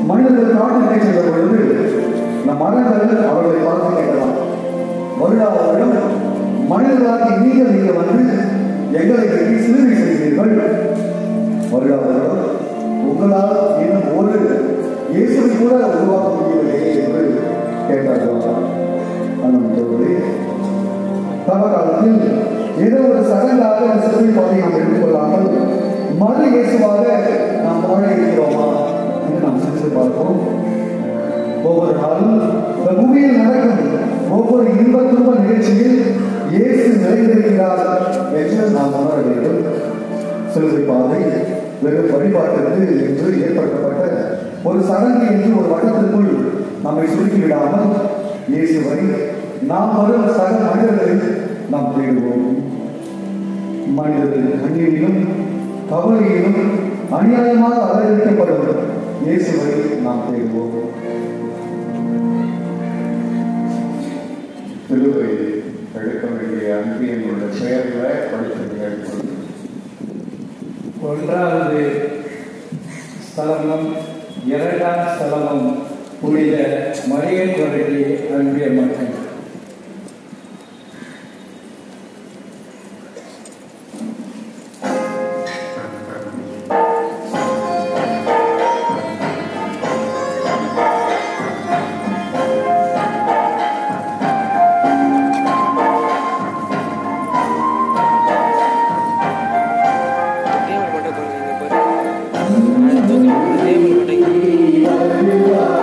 மனிதர்கள் காட்டிலே சென்ற பொழுது நம் மரங்கள் அவர்களை பார்த்து கேட்கலாம் வருடா வருடம் மனிதர்களாகி நீங்கள் இங்கே வந்து எங்களை கட்டி சிலுவை செய்தீர்கள் வருடா வருடம் உங்களால் இன்னும் ஒரு இயேசுவை கூட உருவாக்க முடியவில்லை என்று கேட்டார்கள் அன்பர்களே தவ காலத்தில் ஏதோ ஒரு சடங்காக அந்த சிலுவை பாதை நாம் எடுத்துக்கொள்ளாமல் மறு இயேசுவாக நாம் வாழ இருக்கிறோமா என்று நாம் சிந்தித்து பார்ப்போம் ஒவ்வொரு நாளும் இந்த பூமியில் நடக்கும் ஒவ்வொரு இன்ப துன்ப நிகழ்ச்சியில் இயேசு நிறைந்திருக்கிறார் என்று நாம் உணர வேண்டும் சிலுவை பாதை வெறும் வழிபாட்டிற்கு என்று ஏற்படுத்தப்பட்ட ஒரு சடங்கு என்று ஒரு வட்டத்திற்குள் நம்மை சுருக்கிவிடாமல் இயேசுவை நாம் வரும் சக மனிதர்களை நாம் தேடுவோம் மனிதர்கள் கண்ணீரிலும் கவலையிலும் அநியாயமாக அலங்கரிக்கப்படும் இயேசுவை நாம் தேடுவோம் சிலுவை எடுக்க வேண்டிய அன்பியனுடைய பெயர்களை படித்து கேட்பது ஒன்றாவது ஸ்தலமும் இரண்டாம் ஸ்தலமும் புனித மரியன் வருகை அன்பிய மக்கள் டேபிள் மட்டும் கொஞ்சம் இங்கே பாரு அது தூக்கி டேபிள் மட்டும்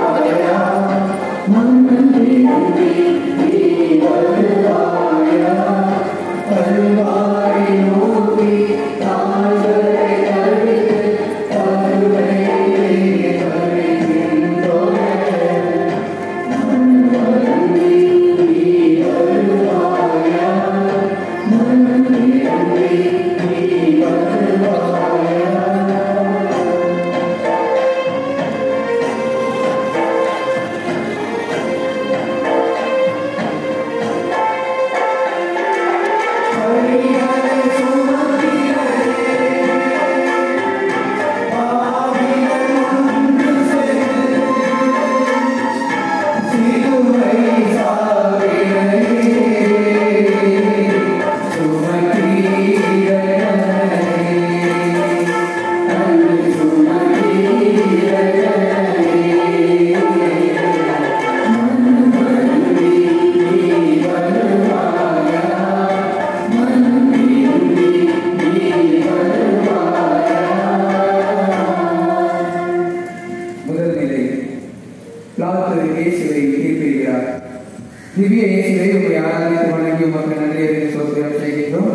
முதல் நிலை பிளாத்து இயேசுவை தீர்ப்பிடுகிறார் திவ்ய இயேசுவை உங்களை ஆராதித்து வணங்கி உமக்கு நன்றி என்று சோதனை செய்கின்றோம்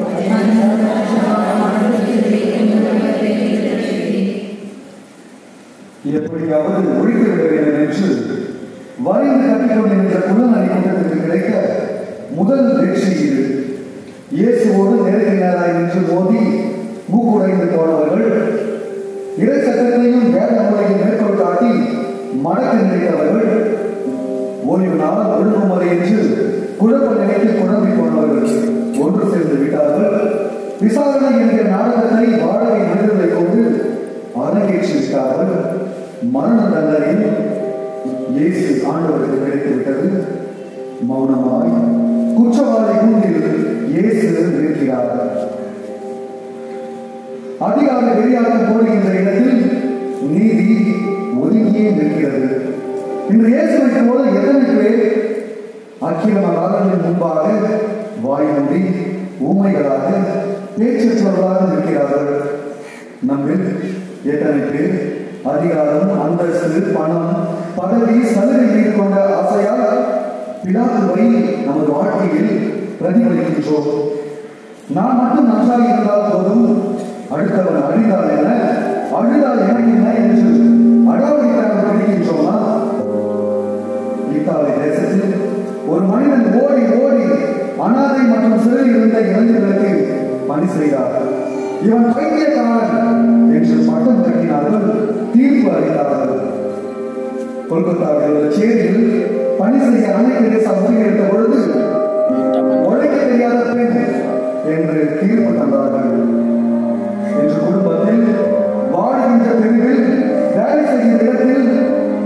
எப்படியாவது ஒழித்து விட வேண்டும் என்று வரைந்து கட்டிக்கொண்டிருந்த குலநரி கூட்டத்திற்கு கிடைக்க முதல் வெற்றி இது இயேசுவோடு நேருக்கு நேராய் நின்று மோதி மூக்குடைந்து போனவர்கள் இறை சட்டத்தையும் வேத முறையும் மேற்கோள் காட்டி மடக்கு நினைத்தவர்கள் ஓய்வு நாள் ஒழுங்குமுறை என்று குழப்ப நினைத்து குழம்பி போனவர்கள் ஒன்று சேர்ந்து விட்டார்கள் விசாரணை என்கிற நாடகத்தை வாடகை மனிதர்களை கொண்டு அரங்கேற்றி விட்டார்கள் மரண தண்டனையில் இயேசு ஆண்டவருக்கு கிடைத்து விட்டது மௌனமாய் குற்றவாளி கூண்டில் இயேசு இருக்கிறார் அதிகார வெளியாகம் போடுகின்ற இடத்தில் நீதி ஒதுங்கியே நிற்கிறது இன்று இயேசுவை போல எத்தனை பேர் அக்கிரமகாரங்களின் முன்பாக வாய் மூடி ஊமைகளாக பேச்சற்றவர்களாக இருக்கிறார்கள் நம்மில் எத்தனை பேர் அதிகாரம் அந்தஸ்து பணம் பதவி சலுகை மீது கொண்ட ஆசையால் பிதாத்துவை நமது வாழ்க்கையில் பிரதிபலிக்கின்றோம் நான் மட்டும் நன்றாக இருந்தால் போதும் அடுத்தவன் அழிந்தால் என்ன அழுதால் எனக்கு என்ன என்று அடாவடிக்காக பிடிக்கின்றோமா இத்தாலி தேசத்தில் ஒரு மனிதன் ஓடி ஓடி அனாதை மற்றும் சிறையில் இருந்த இளைஞர்களுக்கு பணி செய்தார் இவன் பைத்தியக்காரன் என்று பட்டம் கட்டினார்கள் தீர்ப்பு அளித்தார்கள் கொல்கத்தாவில் உள்ள சேரியில் பணி செய்ய அன்னை தெரேசா முடிவெடுத்த பொழுது உழைக்க தெரியாத பெண் என்று தீர்ப்பு தந்தார்கள் என்று குடும்பத்தில் வாழ்கின்ற தெருவில் வேலை செய்கிற இடத்தில்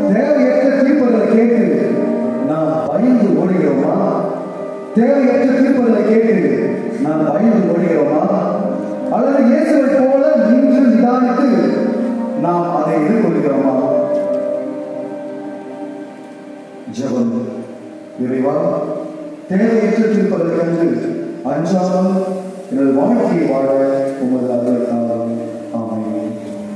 இருக்கிறோமா ஜெபம் இறைவா தேவையற்றிருப்பதற்கென்று அஞ்சாமல் எனது வாழ்க்கையை வாழ உமது அருளால் ஆமென்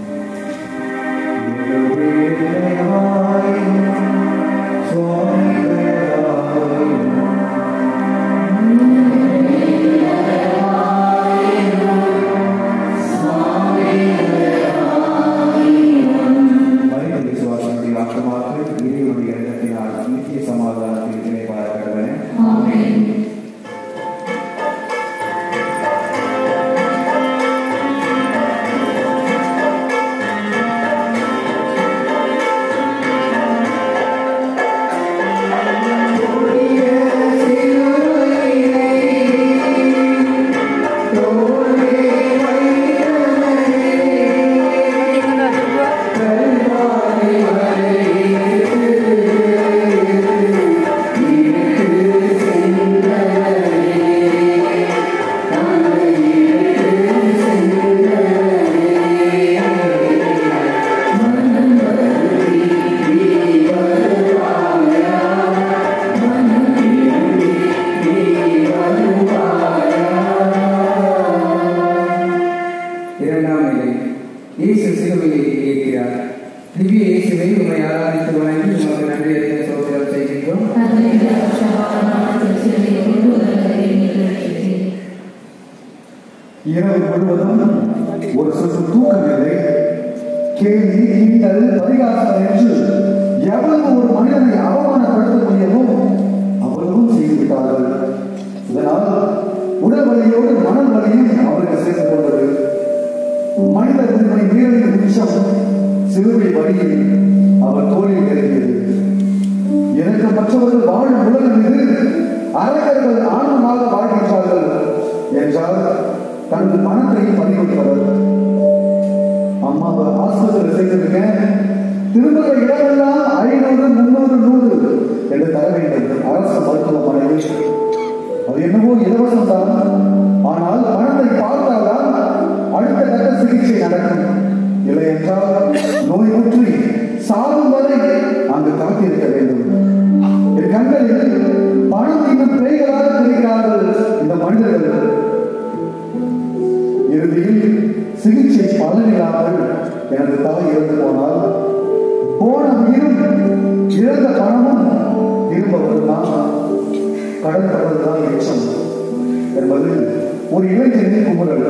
மனித விசுவாசனுடைய ஆக்கமாக இறைவனுடைய இடத்தினால் நித்திய சமாதானத்தில் இணைப்பாளர்களே இரண்டாம் நிலை இயேசு சிலுவையை ஏற்கிறார் திவ்ய இயேசுவை உண்மை ஆராதித்து வணங்கி உமக்கு நன்றி அறிந்த சோதரம் செய்கின்றோம் இரவு முழுவதும் ஒரு சொட்டு தூக்கமில்லை கேள்வி கிண்டல் பரிகாசம் என்று எவ்வளவு ஒரு மனிதனை அவமானப்படுத்த முடியுமோ அவ்வளவும் செய்து விட்டார்கள் இதனால் உடல் வலியோடு மன வலியும் அவருக்கு சேர்ந்து கொண்டது மனித உரிமை மீறலின் உச்சம் சிலுவை வழியில் அவர் தோளில் தெரிகிறது எனக்கு மற்றவர்கள் வாழும் உலகம் இது அரக்கர்கள் ஆனந்தமாக வாழ்கின்றார்கள் என்றால் தனது பணத்தை பறிகொடுத்தவர் அம்மாவை ஆஸ்பத்திரி செய்திருக்கேன் திரும்புகிற இடமெல்லாம் ஐநூறு முன்னூறு நூறு என்று தர வேண்டும் அரசு மருத்துவமனையில் அது என்னவோ இலவசம் தான் ஆனால் பணத்தை பார்த்தால்தான் அடுத்த கட்ட சிகிச்சை நடக்கும் இல்லை என்றால் நோய் முற்றி சாகும் வரை அங்கு காத்திருக்க வேண்டும் என் கண்களில் பணம் இன்னும் பேய்களாக தெரிகிறார்கள் இந்த மனிதர்கள் இறுதியில் சிகிச்சை பலனில்லாமல் எனது தாய் இறந்து போனால் போன உயிரும் இழந்த பணமும் திரும்ப வருதான் கடன் படுவதுதான் எச்சம் என்பது ஒரு இளைஞனின் குமுறல்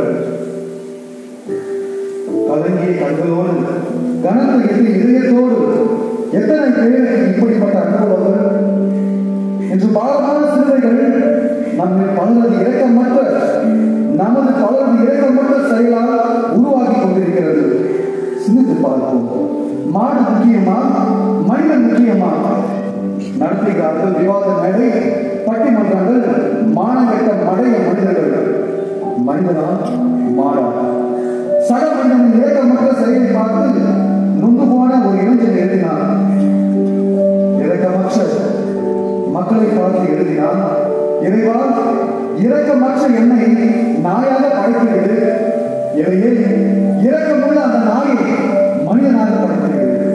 கலங்கிய கண்களோடு கனத்த எது இதயத்தோடு எத்தனை பேருக்கு இப்படிப்பட்ட அனுபவங்கள் இன்று பாரமான சிலுவைகள் நம்மை பலரது இரக்கமற்ற நமது பலரது இரக்கமற்ற செயலால் உருவாக்கி கொண்டிருக்கிறது சிந்தித்து பார்ப்போம் மாடு முக்கியமா மனிதன் முக்கியமா நடத்துகிறார்கள் விவாத மேடை பட்டிமன்றங்கள் மானங்கட்ட மடைய மனிதர்கள் மனிதனா மாடா சக மனிதனின் இரக்கமற்ற செயலை பார்த்து நொந்து போன ஒரு இளைஞன் எழுதினான் இரக்கமற்ற மக்களை பார்த்து எழுதினான் இறைவா இரக்கமற்ற என்னை நாயாக படைத்துவிடு எனவே இரக்கமுள்ள அந்த நாயை மனிதனாக படைத்துவிடு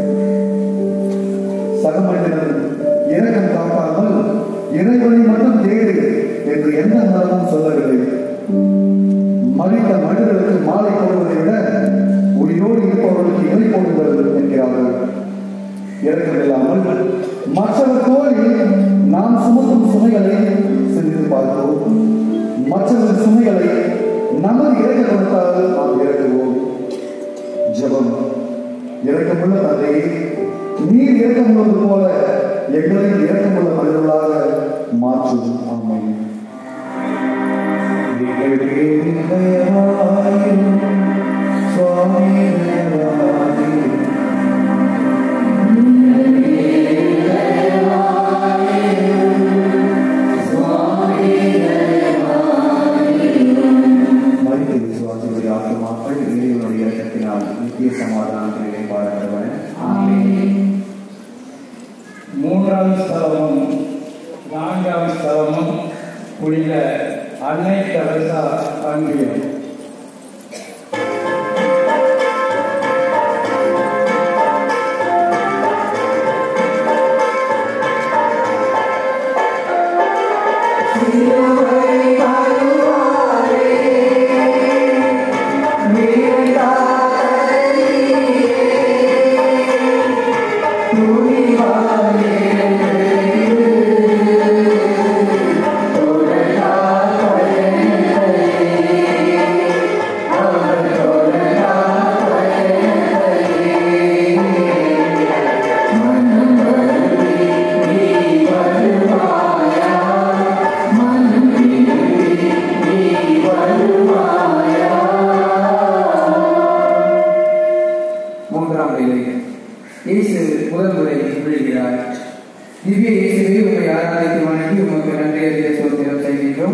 சக மனிதன் இரக்கம் காட்டாமல் இறைவனை மட்டும் தேடு என்று எந்த மதமும் சொல்லவில்லை மறித்த மனிதர்களுக்கு மாலை போடுவதை விட உயிரோடு இருப்பவர்களுக்கு இறை போடுங்கள் என்கிறார்கள் இறக்கமில்லாமல் மற்றவர் தோளில் நாம் சுமக்கும் சுமைகளை சிந்தித்து பார்ப்போம் மற்றவர் சுமைகளை நமது இறக்க கொடுத்தால் நாம் இறக்குவோம் ஜெபம் இரக்கமுள்ள தந்தையை நீர் இரக்கமுள்ளது போல எங்களை இரக்கமுள்ள மனிதர்களாக மாற்றும் ஆமை சுவாமி மனித விசுவாசிகளுடைய ஆத்மாக்கள் இறைவனுடைய இரக்கத்தினால் நித்திய சமாதானத்தில் இணைப்பாளர்கள் மூன்றாம் ஸ்தலமும் நான்காம் ஸ்தலமும் புனித அன்னை தெரசா அன்பியம் இயேசு முதல் முறை விழுகிறார் திவ்ய இயேசுவை உண்மை ஆராதித்து வணங்கி உமக்கு நன்றி அறிய சோதனம் செய்கின்றோம்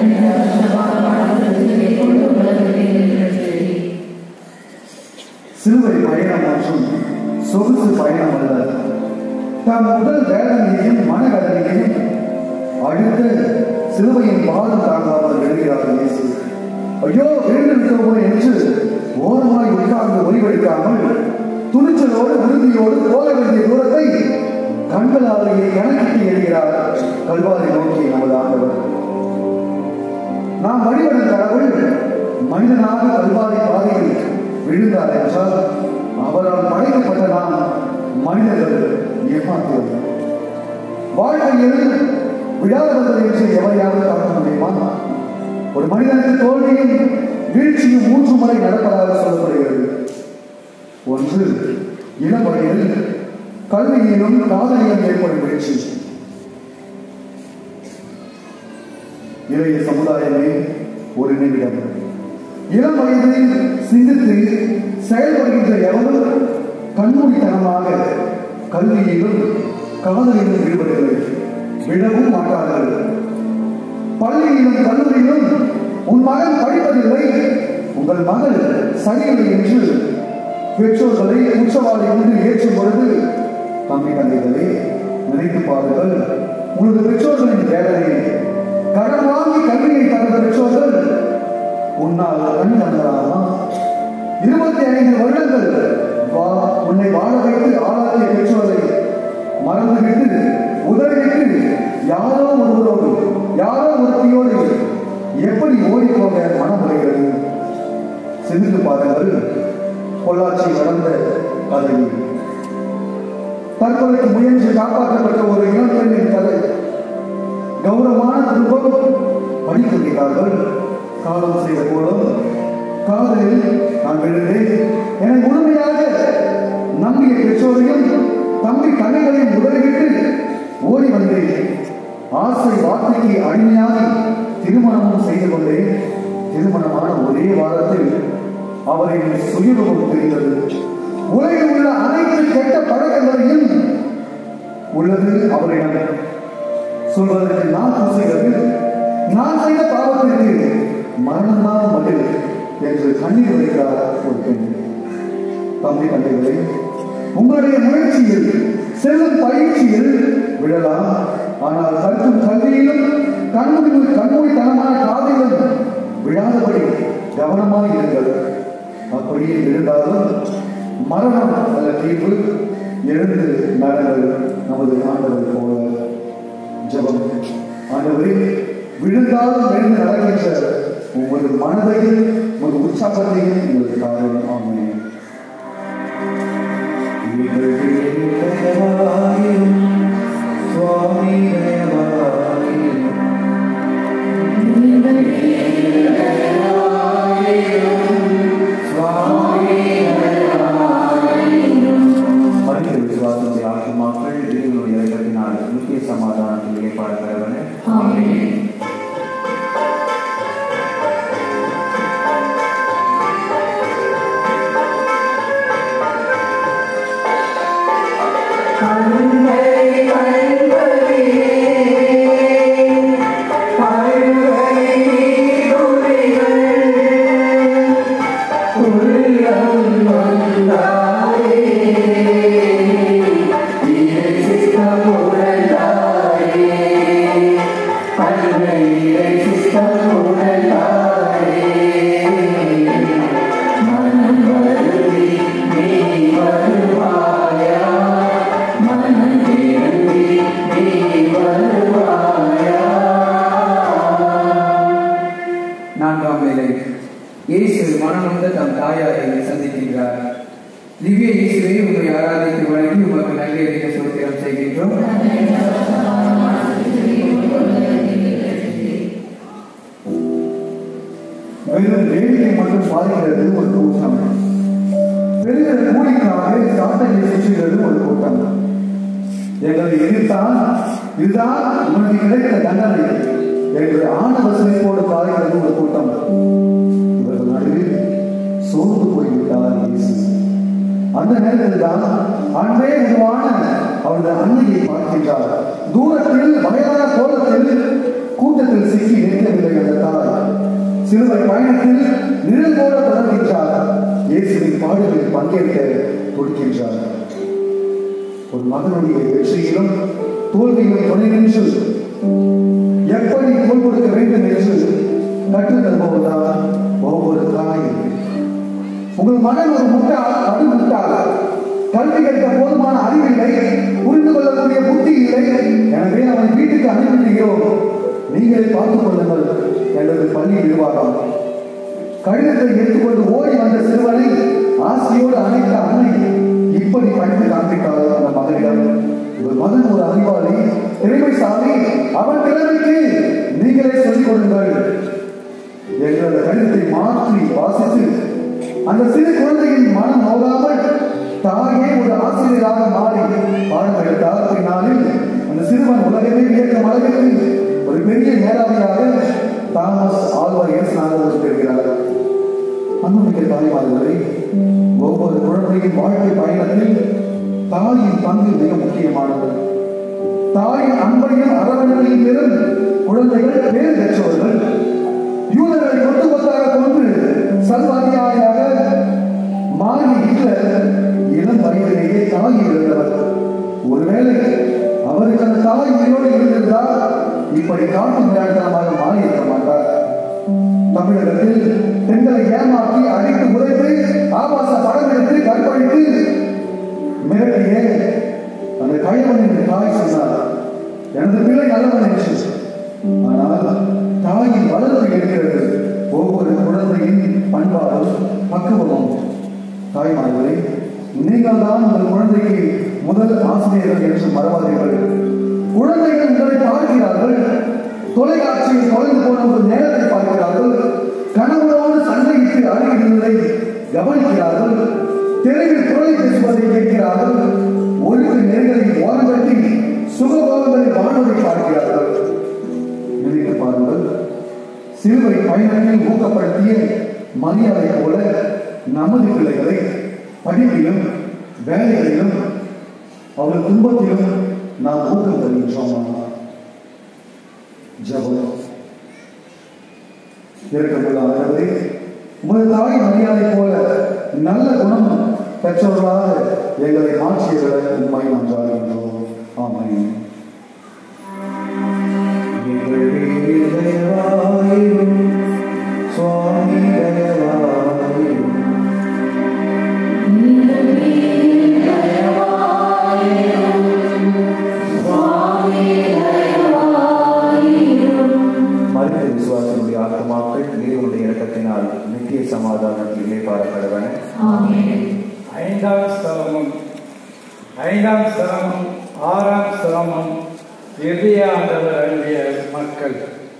சிலுவை பயணம் மற்றும் சொகுசு பயணம் அல்ல தம் முதல் வேதனையையும் மனவேதனையையும் அடுத்து சிலுவையின் பாதம் தாங்காமல் எழுகிறார் இயேசு ஐயோ விழுந்து விட்டோமோ என்று ஓரமாய் உட்கார்ந்து ஒளிவெடுக்காமல் துணிச்சலோடு உறுதியோடு போக வேண்டிய தூரத்தை கண்களாலேயே கணக்கிட்டு எழுகிறார் கல்வாரி நோக்கி நமது ஆண்டவர் நாம் வழிபடும் கடவுள் மனிதனாக கல்வாரி பாதையில் விழுந்தார் என்றால் அவரால் படைக்கப்பட்ட நாம் மனிதர்கள் ஏமாற்றுவோம் வாழ்க்கையில் விழாதவர்கள் என்று எவரையாவது பார்க்க முடியுமா ஒரு மனிதனுக்கு தோல்வியும் வீழ்ச்சியும் மூன்று முறை நடப்பதாக சொல்லப்படுகிறது ஒன்று இளம் வயதில் கல்வியிலும் காதலிலும் ஏற்படும் வீழ்ச்சி இளைய சமுதாயமே ஒரு நிமிடம் இளம் வயதில் சிந்தித்து செயல்படுகின்ற எவரும் கண்மூடித்தனமாக கல்வியிலும் காதலிலும் ஈடுபடுகிறது விடவும் மாட்டார்கள் பள்ளியிலும் கல்லூரியிலும் உன் மகன் படிப்பதில்லை உங்கள் மகள் சரியில்லை என்று பெற்றோர்களை குற்றவாளி என்று ஏற்றும் பொழுது தம்பி தந்தைகளே நினைத்து பாருங்கள் உங்களது பெற்றோர்களின் வேதனை கடன் வாங்கி கல்வியை தந்த பெற்றோர்கள் உன்னால் கண் தந்தலாமா இருபத்தி ஐந்து வருடங்கள் வா உன்னை வாழ வைத்து ஆளாக்கிய பெற்றோரை மறந்துவிட்டு உதவிட்டு யாரோ ஒருவரோடு யாரோ ஒருத்தியோடு எப்படி ஓடி போக மனம் வருகிறது சிந்தித்து பாருங்கள் பொள்ளாச்சி நடந்த கதை தற்கொலைக்கு முயன்று காப்பாற்றப்பட்ட ஒரு இளம் பெண்ணின் கதை கௌரவமான குடும்பம் படித்திருக்கிறார்கள் காலம் செய்த போலும் காதலில் நான் விழுந்தேன் என்னை முழுமையாக நம்பிய பெற்றோரையும் தம்பி தங்கைகளையும் உதவிவிட்டு ஓடி வந்தேன் ஆசை வார்த்தைக்கு அடிமையாகி திருமணமும் செய்து கொண்டேன் திருமணமான ஒரே வாரத்தில் அவரின் சுயரூபம் தெரிந்தது உலகில் உள்ள அனைத்து கெட்ட பழக்கங்களையும் உள்ளது அவரிடம் சொல்வதற்கு நான் பூசுகிறது நான் செய்த பாவத்திற்கு மரணம்தான் பதில் என்று கண்ணீர் வைக்கிறார் ஒரு பெண் தம்பி தந்தைகளே உங்களுடைய முயற்சியில் செல்லும் பயிற்சியில் விழலாம் ஆனால் கற்கும் கல்வியிலும் கண்மூடி கண்மூடித்தனமான காதிலும் விழாதபடி கவனமாக இருங்கள் அப்படியே இருந்தாலும் மரணம் அல்ல தீர்வு எழுந்து நடங்கள் நமது ஆண்டவர் போல ஜெபம் ஆண்டவரே விழுந்தாலும் எழுந்து நடக்கின்ற உமது மனதையும் உமது உற்சாகத்தையும் எங்களுக்கு தாரும் ஆமென் சுவாமி மனித விசுவாசத்தை ஆத்மாக்கள் இறைவனுடைய இறக்கத்தினால் முக்கிய சமாதானத்தில் ஏற்பாடு பெறவன நான்காம் வேலை இயேசு மனநொந்த தம் தாயாரை சந்திக்கின்றார் திவ்ய இயேசுவை உண்மை ஆராதித்து வழங்கி உமக்கு நன்றி அறிந்த சோத்திரம் செய்கின்றோம் வெறும் வேடிக்கை மட்டும் பாருகிறது ஒரு கூட்டம் பெரிய கூலிக்காக சாத்தனை சுற்றுகிறது ஒரு கூட்டம் எங்களை எதிர்த்தால் இதுதான் உனக்கு கிடைத்த தண்டனை என்று ஆணவ சிலைப்போடு பாருகிறது ஒரு கூட்டம் இவர்கள் நடுவில் சோர்ந்து போய்விட்டார் இயேசு அந்த நேரத்தில் தான் அன்பே உருவான அவரது அன்னையை பார்க்கின்றார் தூரத்தில் வயதான கோலத்தில் கூட்டத்தில் சிக்கி நிற்கவில்லை அந்த தாய் சிலுவை பயணத்தில் நிழல் போல தொடர்கின்றார் இயேசுவின் பாடுகளில் பங்கேற்க துடிக்கின்றார் ஒரு மகனுடைய வெற்றியிலும் தோல்வியிலும் துணை நின்று எப்படி தோல் கொடுக்க வேண்டும் என்று கற்றுத் தருபவர்தான் ஒவ்வொரு தாயும் உங்கள் மகன் ஒரு முட்டாள் அது முட்டாள் கல்வி கற்க போதுமான அறிவில்லை புரிந்து கொள்ளக்கூடிய புத்தி இல்லை எனவே அவன் வீட்டுக்கு அனுப்பிவிடுகிறோம் நீங்களே பார்த்துக் கொள்ளுங்கள் என்றது பள்ளி நிர்வாகம் கடிதத்தை எடுத்துக்கொண்டு ஓடி வந்த சிறுவனை ஆசையோடு அணைத்த அன்னை இப்படி படித்து காண்பித்தாள் அந்த மகனிடம் உங்கள் மகன் ஒரு அறிவாளி திறமைசாலி அவன் திறமைக்கு நீங்களே சொல்லிக் கொடுங்கள் என்று அந்த கடிதத்தை மாற்றி வாசித்து அந்த சிறு குழந்தையின் மனம் நோகாமல் தாயே ஒரு ஆசிரியராக மாறி பாடம் எடுத்தார் பின்னாளில் அந்த சிறுவன் உலகமே வியக்கும் அளவிற்கு ஒரு பெரிய மேலாவியாக தாமஸ் ஆல்வா இயேசுநாதர் இருக்கிறார் அன்புமிக்க தாய்மார்களை ஒவ்வொரு குழந்தையின் வாழ்க்கை பயணத்தில் தாயின் பங்கு மிக முக்கியமானது தாயின் அன்பையும் அரவணைப்பையும் பெறும் குழந்தைகள் பேர் பெற்றவர்கள் யூதர்களை கொத்து கொத்தாக கொன்று சர்வாதிகாரியாக மாறி ஹிட்லர் இளம் வயதிலேயே தாய் இழந்தவர் ஒருவேளை அவருக்கு அந்த தாய் உயிரோடு இருந்திருந்தால் இப்படி காட்டு விளையாட்டமாக மாறி இருக்க மாட்டார் தமிழகத்தில் பெண்களை ஏமாற்றி அடித்து உதைத்து ஆபாச படம் எடுத்து கற்பழித்து மிரட்டிய அந்த கயவனின் தாய் சொன்னார் எனது பிள்ளை நல்லவன் என்று ஆனால் தாயின் வளர்ப்பு இருக்கிறது ஒவ்வொரு குழந்தையின் பண்பாடும் பக்குவமும் தாய்மார்களே நீங்கள் தான் உங்கள் குழந்தைக்கு முதல் ஆசிரியர்கள் என்று மறவாதீர்கள் குழந்தைகள் உங்களை பார்க்கிறார்கள் தொலைக்காட்சியில் தொலைந்து போன ஒரு நேரத்தை பார்க்கிறார்கள் கணவனோடு சண்டையிட்டு அழுகிறதை கவனிக்கிறார்கள் தெருவில் குரலை பேசுவதை கேட்கிறார்கள் ஒழுங்கு நெருங்கலை ஓரங்கட்டி சுகபோகங்களை வானொலி பார்க்கிறார்கள் நினைத்து பாருங்கள் சிறுவை பயணத்தில் ஊக்கப்படுத்திய மரியாதை போல நமது பிள்ளைகளை படிப்பிலும் வேலைகளிலும் அவர்கள் துன்பத்திலும் நாம் ஊக்கம் தருகின்றோமா ஜபம் இறக்கமுள்ள ஆண்டவரே உமது தாய் மரியாதை போல நல்ல குணம் பெற்றவர்களாக எங்களை மாற்றியவரை உண்மை நன்றாகின்றோம் ஆமென் எங்கள் வீட்டில் தயவாயிரும் சுவாமி தயவாயிரும் மனித விசுவாசனுடைய ஆத்மாக்கள் தேவனுடைய இறக்கத்தினால் நித்திய சமாதானத்தில் இளைப்பாறப்படுவன ஐந்தாம் ஸ்தலமும் ஐந்தாம் ஸ்தலமும் ஆறாம் ஸ்தலமும் இறுதிய ஆண்டவர் அருளிய மக்கள்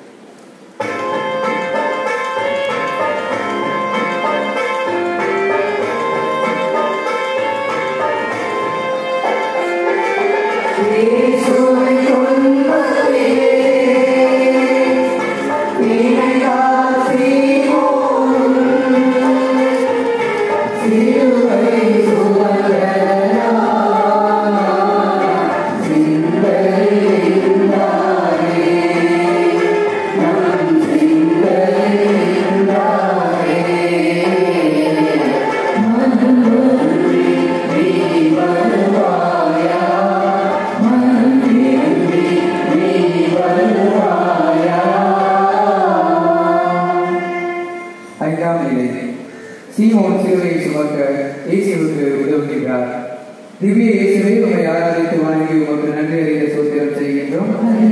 ஐந்தாம் நிலை சீமோன் சிலுவையை சுமக்க இயேசுவுக்கு உதவுகின்றார் திவ்ய இயேசுவை உண்மை ஆராதித்து வணங்கி உமக்கு நன்றி அறிந்த சோத்திரம் செய்கின்றோம்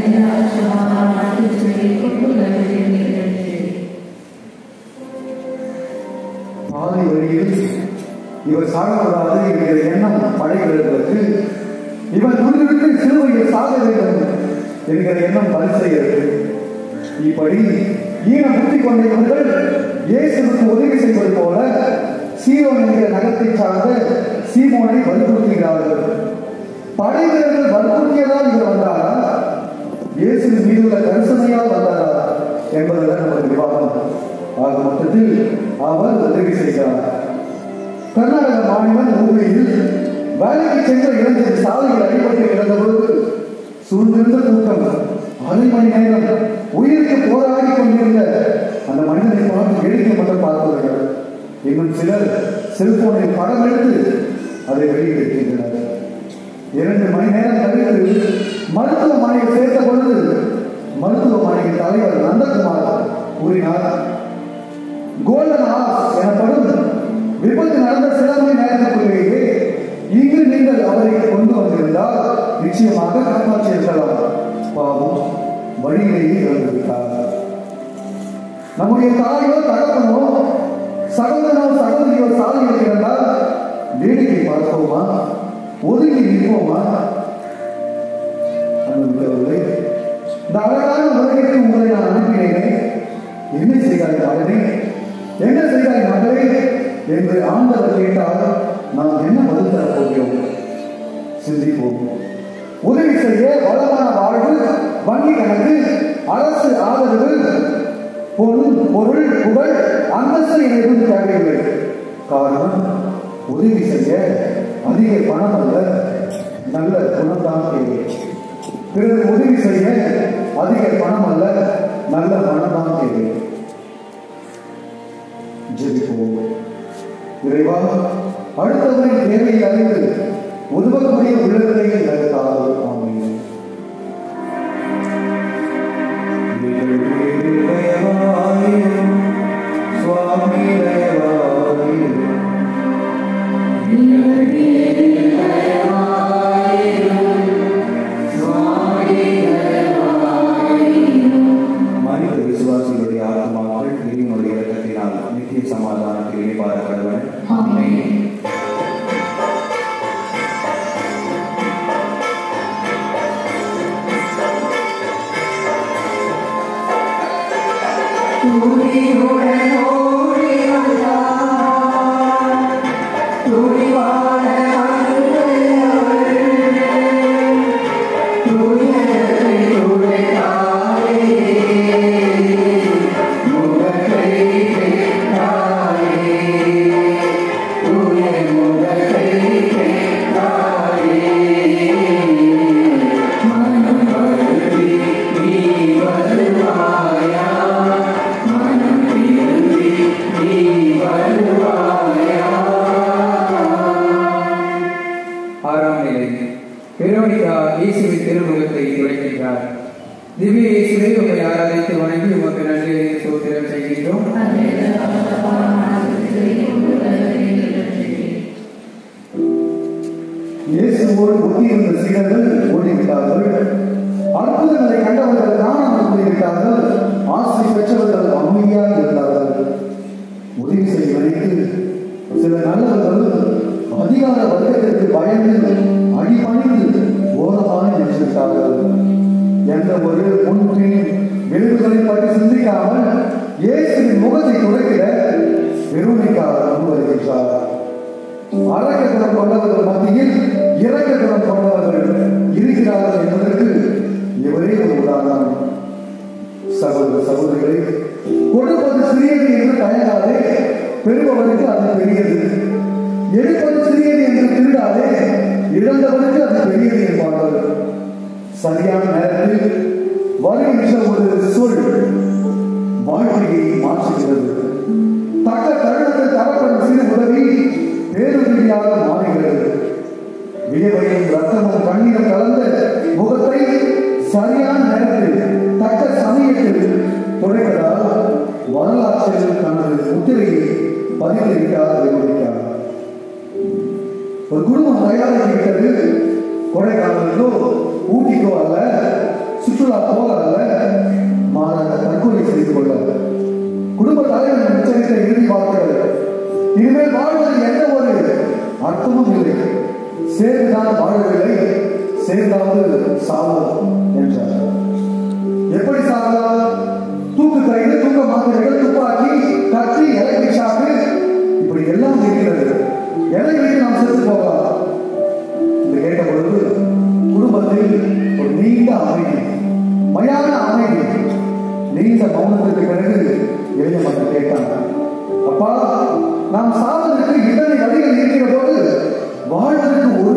பாதை வழியில் இவர் சாகக்கூடாது என்கிற எண்ணம் படைகளுக்கு இவன் துணிவிட்டு சிலுவையில் சாக வேண்டும் என்கிற எண்ணம் பரிசெய்கிறது இப்படி ஈன புத்தி கொண்ட இவர்கள் இயேசுவுக்கு உதவி செய்வது போல சீரோன் என்கிற நகத்தை சார்ந்த சீமோனை வற்புறுத்துகிறார்கள் படை வீரர்கள் வற்புறுத்தியதால் இவர் வந்தாரா இயேசுவின் மீது உள்ள கரிசனையால் வந்தாரா என்பதுதான் நமது விவாதம் ஆக மொத்தத்தில் அவர் உதவி செய்கிறார் கர்நாடக மாநிலம் ஹூப்ளியில் வேலைக்கு சென்ற இளைஞர் சாலையில் அடிபட்டு கிடந்த பொழுது சூழ்ந்திருந்த கூட்டம் அரை மணி நேரம் உயிருக்கு போராடி கொண்டிருந்த அந்த மனிதனை பார்த்து வேடிக்கை மட்டும் பார்ப்பவர்கள் இன்னும் சிலர் செல்போனில் படம் எடுத்து அதை வெளியிட்டிருக்கின்றனர் இரண்டு மணி நேரம் கழித்து மருத்துவமனையில் சேர்த்த பொழுது மருத்துவமனையின் தலைவர் நந்தகுமார் கூறினார் கோல்டன் ஹார்ஸ் எனப்படும் விபத்து நடந்த சில மணி நேரத்துக்குள்ளேயே இங்கு நீங்கள் அவரை கொண்டு வந்திருந்தால் நிச்சயமாக காப்பாற்றியிருக்கலாம் பாவம் வழியிலேயே இறந்துவிட்டார் நம்முடைய தாயோ தகப்பனோ சகோதரனோ சகோதரியோ சாலையில் கிடந்தால் வேடிக்கை பார்ப்போமா ஒதுங்கி நிற்போமா அன்புள்ளவர்களே, இந்த அழகான உலகிற்கு உங்களை நான் அனுப்பினேனே என்ன செய்தாய் மகனே என்ன செய்தாய் மகளே என்று ஆண்டவர் கேட்டால் நாம் என்ன பதில் தரப் போகிறோம் சிந்திப்போம் உதவி செய்ய வளமான வாழ்வு வங்கி கணக்கு அரசு ஆதரவு பொருள் பொருள் புகழ் அந்தஸ்து எதுவும் தேவையில்லை காரணம் உதவி செய்ய அதிக பணம் அல்ல நல்ல குணம்தான் தேவை பிறகு உதவி செய்ய அதிக பணம் அல்ல நல்ல மனம் தான் தேவை ஜெபிப்போம் இறைவா அடுத்தவரின் தேவையை அறிந்து உதவக்கூடிய உள்ளத்தை நடத்தாது ஆமென் சுவாமி தயவாயிரும் மனித விசுவாசிகளுடைய ஆத்மாக்கள் இறைவனுடைய இரக்கத்தினால் நித்திய சமாதானத்தில் இணைப்பாரப்படுவன ஆறாம் நிலை வெரோனிகா இயேசுவின் திருமுகத்தை துடைக்கின்றார் திவ்ய இயேசுவை உங்களை ஆராதித்து வணங்கி உமக்கு நன்றி சோத்திரம் செய்கின்றோம் இயேசுவோடு ஒட்டியிருந்த சீடர்கள் ஓடிவிட்டார்கள் அற்புதங்களை கண்டவர்கள் காணாமல் போய்விட்டார்கள் ஆசை பெற்றவர்கள் அமைதியாக இருந்தார்கள் உதவி செய்ய நினைத்து சில நல்லவர்கள் அதிகார வர்க்கத்திற்கு பயந்து அடிபணிந்து ஓரமாக நினைச்சிருக்கார்கள் எந்த ஒரு முன்பின் விளைவுகளை பற்றி சிந்திக்காமல் இயேசுவின் முகத்தை துடைக்கிற வெறுமைக்கா முன் வருகின்றார் அரக்க குணம் கொண்டவர்கள் மத்தியில் இறக்க குணம் கொண்டவர்கள் இருக்கிறார்கள் என்பதற்கு இவரே ஒரு உதாரணம் சகோதர சகோதரிகளை கொடுப்பது சிறியது என்று தயங்காதே பெறுபவருக்கு அது பெரியது எடுப்பது சிறியது என்று திருடாதே இழந்தவருக்கு அது பெரியது என்பார்கள் சரியான நேரத்தில் வருகின்ற ஒரு சொல் வாழ்க்கையை மாற்றுகிறது தக்க தருணத்தில் தரப்படும் சிறு உதவி பேருதவியாக மாறுகிறது வியர்வையும் ரத்தமும் கண்ணீரும் கலந்த முகத்தை சரியான நேரத்தில் தக்க சமயத்தில் துடைப்பதால் வரலாற்றில் தனது முத்திரையை பதிவிருக்கிறார் விவரிக்கிறார் ஒரு குடும்பம் தயாராகிவிட்டது கொடைக்கானலுக்கோ ஊட்டிக்கோ அல்ல சுற்றுலா போக அல்ல மாறாக தற்கொலை செய்து கொள்ள குடும்ப தலைவன் உச்சரித்த இறுதி வார்த்தைகள் இனிமேல் வாழ்வதில் எந்த ஒரு அர்த்தமும் இல்லை சேர்ந்துதான் வாழவில்லை சேர்ந்தாவது சாவோம் என்றார் எப்படி சாகலாம் தூக்கு கயிறு தூக்க மாத்திரைகள் துப்பாக்கி கத்தி எலக்ட்ரிக் ஷாக்கு இப்படி எல்லாம் இருக்கிறது எதை வைத்து நாம் செத்து போகலாம் என்று கேட்ட பொழுது குடும்பத்தில் ஒரு நீண்ட அமைதி மயான அமைதி நீண்ட மௌனத்துக்கு பிறகு இளைய மக்கள் கேட்டாங்க அப்பா நாம் சாவதற்கு இத்தனை வழிகள் இருக்கிற போது வாழ்வதற்கு ஒரு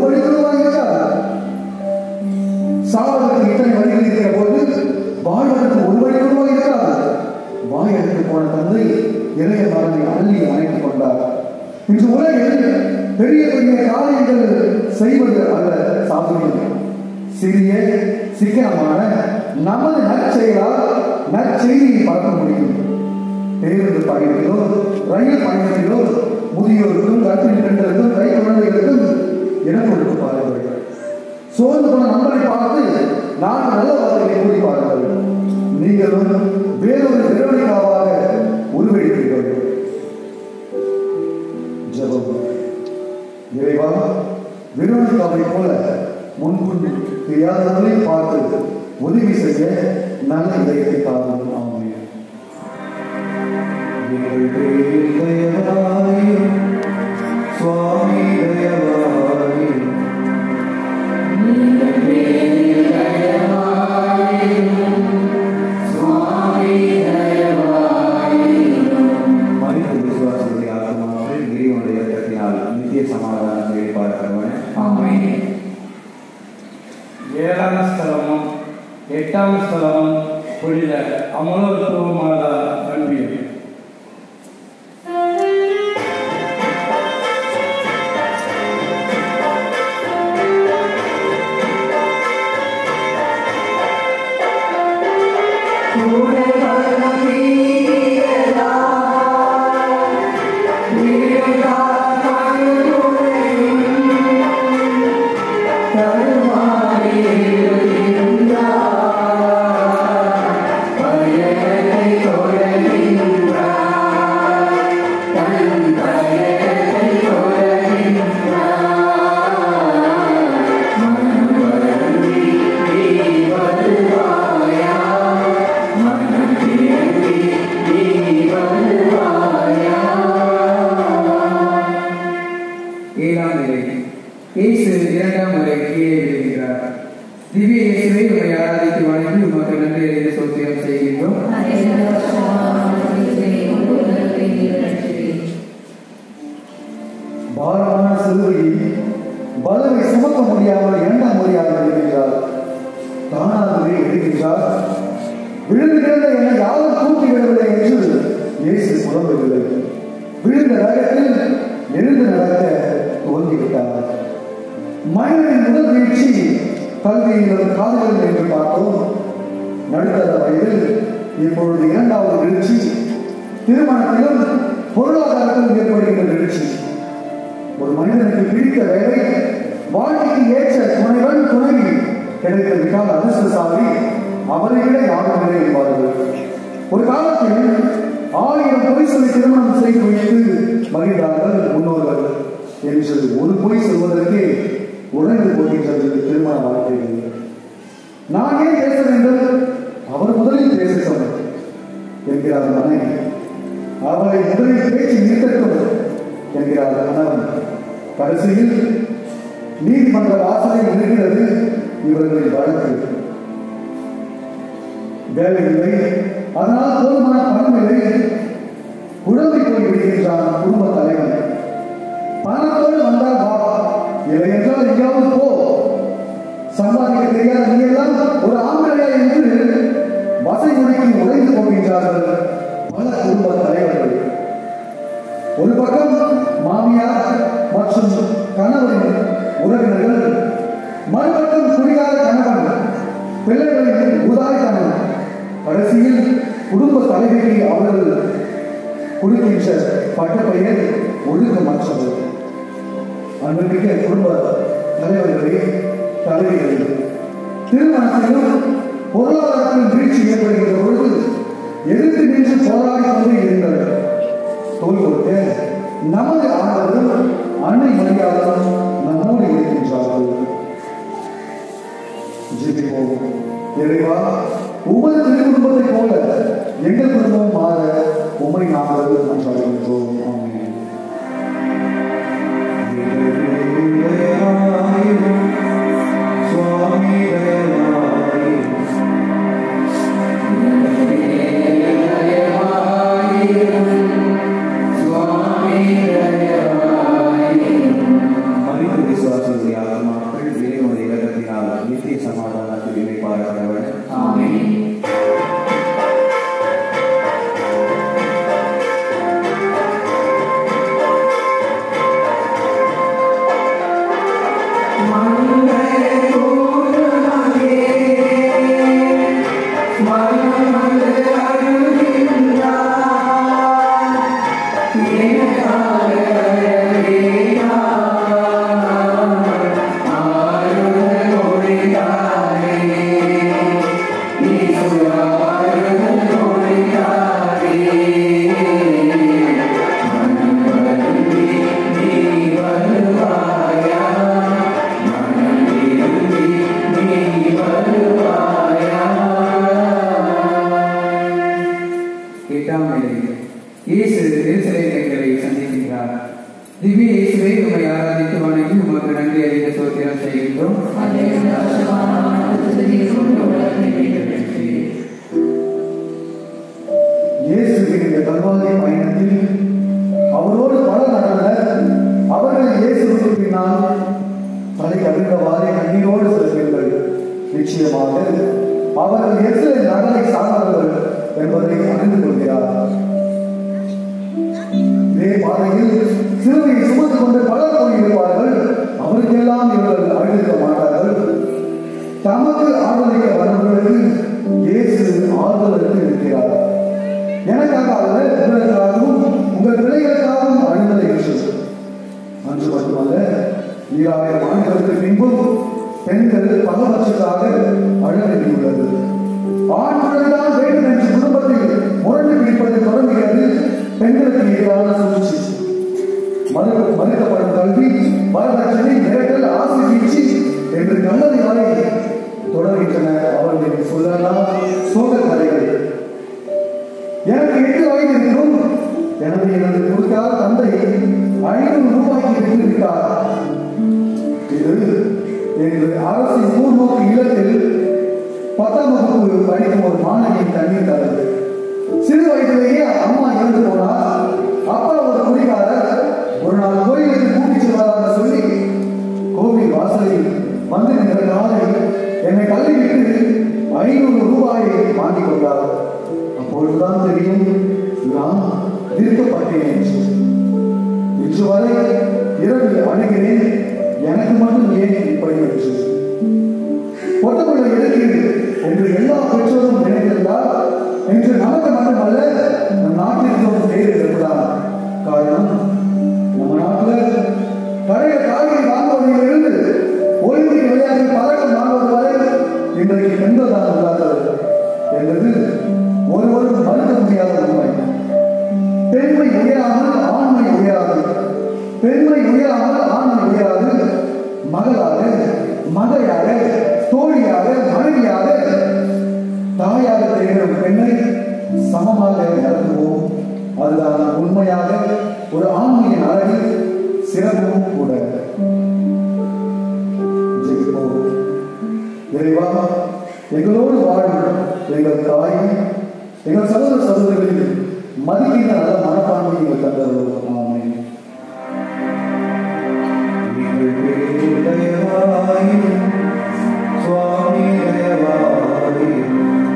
இளைய மகனை அள்ளி அணைத்துக் கொண்டார் இன்று உலகில் பெரிய பெரிய காரியங்கள் செய்வது அல்ல சாதுரியம் சிறிய சிக்கனமான நமது நற்செயலால் நற்செய்தியை பரப்ப முடியும் பேருந்து பயணத்திலோ ரயில் பயணத்திலோ முதியோருக்கும் கர்ப்பிணி பெண்களுக்கும் கை குழந்தைகளுக்கும் இடம் கொடுத்து பாருங்கள் சோர்ந்து போன நண்பரை பார்த்து நான் நல்ல வார்த்தைகளை கூறி பாருங்கள் நீங்களும் வேறொரு வெரோனிகாவாக உருவெடுப்பீர்கள் ஜெபம் இறைவா வெரோனிகாவை போல முன்கொண்டு தெரியாதவர்களை பார்த்து உதவி செய்ய நல்ல இதயத்தை தாரும் ஆமென் எங்கள் பேரில் தயவாயிரும் சுவாமி தயவாயிரும் மனித விசுவாசத்தை ஆத்மாவில் இறைவனுடைய இரக்கத்தினால் நித்திய சமாதானத்தை பார்க்கிறவன் ஏழாம் ஸ்தலமும் எட்டாம் ஸ்தலமும் புனித அமலத்துவமான அன்பியல் ஏழாம் நிலை இயேசு இரண்டாம் முறை கீழே விழுகிறார் திவ்ய இயேசுவை உண்மை ஆராதித்து வணங்கி உமக்கு நன்றி அறிந்து சோத்திரம் செய்கின்றோம் பாரமான சிலுவையை பலவை சுமக்க முடியாமல் இரண்டாம் முறையாக எழுதுகிறார் தானாகவே எழுதுகிறார் விழுந்து கிடந்த என்னை யாரும் தூக்கி விடவில்லை என்று இயேசு புலம்பவில்லை விழுந்த வேகத்தில் எழுந்து நடக்க துவங்கிவிட்டார் மனிதனின் முதல் வீழ்ச்சி கல்வியிலும் காதலில் என்று பார்த்தோம் நடுத்தர வயதில் இப்பொழுது இரண்டாவது வீழ்ச்சி திருமணத்திலும் பொருளாதாரத்திலும் ஏற்படுகின்ற வீழ்ச்சி ஒரு மனிதனுக்கு பிடித்த வேலை வாழ்க்கைக்கு ஏற்ற துணைவன் துணைவி கிடைத்ததுக்காக அதிர்ஷ்டசாலி அவரை விட யாரும் இல்லை என்பார்கள் ஒரு காலத்தில் ஆயிரம் பொய் சொல்லி திருமணம் செய்து வைத்து மகிழ்ந்தார்கள் முன்னோர்கள் என்று ஒரு பொய் சொல்வதற்கே உடைந்து போகின்றது திருமண வாழ்க்கைகள் நான் ஏன் பேச வேண்டும் அவர் முதலில் பேச சொன்னார் என்கிறார் மனைவி அவரை முதலில் பேச்சு நிறுத்தட்டும் என்கிறார் கணவன் கடைசியில் நீதிமன்ற வாசலில் இருக்கிறது இவர்களின் வழக்கு வேலை இல்லை அதனால் போதுமான பணம் இல்லை குழந்தை போய் விடுகின்றான் குடும்ப தலைவன் பணத்தோடு வந்தால் வா இல்லை என்றால் எங்கேயாவது போ சம்பாதிக்க தெரியாத நீ எல்லாம் ஒரு ஆம்பளையா என்று வசை மொழிக்கு உடைந்து போகின்றார்கள் பல குடும்ப தலைவர்கள் ஒரு பக்கம் மாமியார் மற்றும் கணவரின் உறவினர்கள் மறுபக்கம் குடிகார கணவன் பிள்ளைகளின் உதாரணம் கடைசியில் குடும்ப தலைவிக்கு அவர்கள் கொடுக்கின்ற பட்டப்பெயர் ஒழுக்கமற்றது அன்புமிக்க குடும்ப தலைவர்களே தலைவிகளே திருமணத்திலும் பொருளாதாரத்திலும் வீழ்ச்சி ஏற்படுகின்ற பொழுது எதிர்த்து நின்று போராடி கொண்டு இருந்தனர் தோல் கொடுக்க நமது ஆண்டவரும் அன்னை மரியாதையும் நம்மோடு இருக்கின்றார்கள் ஜெபிப்போம் இறைவா உமது திருக்குடும்பத்தை போல எங்கள் குடும்பம் மாற உமை நாங்கள் மன்றாடுகின்றோம் ஆமென் சுவாமி தயவாயிரும் மனித விசுவாசிகளுடைய ஆத்மாக்கள் இறைவனுடைய இரக்கத்தினால் நித்திய சமாதானத்தில் இணைப்பார் கடவுள் ஆமென் எட்டாம் நிலை இயேசு எருசலேமியர்களை சந்திக்கின்றார் திவ்ய இயேசுவை உம்மை ஆராதித்து வணங்கி உமக்கு நன்றி அறிந்த சோத்திரம் செய்கின்றோம் இயேசுவின் இந்த கல்வாரி பயணத்தில் அவரோடு பலர் நடந்தனர் அவர்கள் இயேசுவுக்கு பின்னால் தலை கவிழ்ந்தவாறே கண்ணீரோடு செல்வீர்கள் நிச்சயமாக அவர்கள் எருசலேம் நகரை சார்ந்தவர்கள் என்பதை அறிந்து கொள்கிறார் இதே பாதையில் சிலுவையை சுமந்து கொண்டு பலர் போயிருப்பார்கள் அவருக்கெல்லாம் இவர்கள் அழுதிக்க மாட்டார்கள் தமக்கு ஆதரிக்க வருபவர்களுக்கு இயேசு ஆறுதலுக்கு இருக்கிறார் எனக்காக அல்ல உங்களுக்காகவும் உங்கள் பிள்ளைகளுக்காகவும் அழுதலை என்று அன்று மட்டுமல்ல ஈராயிரம் ஆண்டுகளுக்கு பின்பும் பெண்கள் பகவற்றுக்காக அழ வேண்டியுள்ளது ஆண் பிள்ளைதான் வேண்டும் என்று குடும்பத்தில் முரண்டு பிடிப்பதை தொடங்குகிறது பெண்களுக்கு எதிரான சூழ்ச்சி மறு மறுக்கப்படும் கல்வி வரதட்சணை மிரட்டல் ஆசை வீழ்ச்சி என்று கல்லறை வரை தொடர்கின்றன அவர்களின் சொல்லலாம் சோக கதைகள் எனக்கு எட்டு வயது இருக்கும் எனவே எனது கொடுத்தார் தந்தை ஐநூறு ரூபாய்க்கு பெற்றிருக்கார் இது என்று அரசின் பூர்வோக்கு இல்லத்தில் பத்தாம் வகுப்பு படிக்கும் ஒரு மாணவியின் தண்ணீர் தரது சிறு வயதிலேயே அம்மா இறந்து போனார் அப்பா ஒரு குடிகாரர் ஒரு நாள் கோயிலுக்கு கூட்டிச் செல்வாராக சொல்லி கோவில் வாசலில் வந்து நின்ற காலை என்னை தள்ளிவிட்டு ஐநூறு ரூபாயை வாங்கிக் கொண்டார் அப்பொழுதுதான் தெரியும் நான் விற்கப்பட்டேன் என்று இன்று வரை இரவில் அணுகிறேன் எனக்கு மட்டும் ஏன் இப்படி என்று ஒட்டக்குள்ள இருக்கிறது என்று எல்லா பெற்றோரும் நினைத்திருந்தால் என்று நமக்கு மட்டுமல்ல நம் நாட்டிற்கும் பேர் இருக்கிறார் காரணம் நம்ம நாட்டில் பழைய காய்கறி வாங்குவதிலிருந்து ஒலிம்பிக் விளையாட்டு பதக்கம் வாங்குவது வரை இன்றைக்கு பெண்கள் தான் உள்ளார்கள் என்பது ஒருவரும் மறுக்க முடியாத உண்மை பெண்மை உயராமல் ஆண்மை உயராது பெண்மை உயராமல் ஆண்மை உயராது மகளாக மகையாக தோழியாக மனைவியாக தாயாக தெரிகிற பெண்ணை சமமாக நடத்துவோம் அதுதான் உண்மையாக ஒரு ஆண்மையின் அழகு சிறப்பும் கூட ஜெபிப்போம். இறைவா எங்களோடு வாழும் எங்கள் தாய் எங்கள் சகோதர சகோதரிகளில் மதிக்கின்ற நல்ல மனப்பான்மை எங்கள் தந்தருவோம் ஆமென் நீங்கள் பேருடையவாயும் சுவாமி தயவாயும்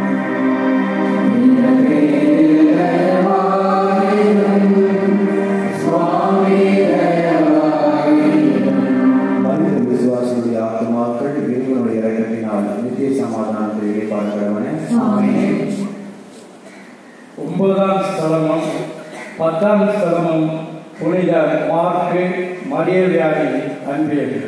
மனித விசுவாசியுடைய ஆத்மாக்கள் இறைவனுடைய இறக்கத்தினால் நித்திய சமாதானத்தில் இடைப்பாடுகிறவன ஒன்பதாம் ஸ்தலமும் பத்தாம் ஸ்தலமும் புனித மார்க்கு மரியவியாடி அன்பியது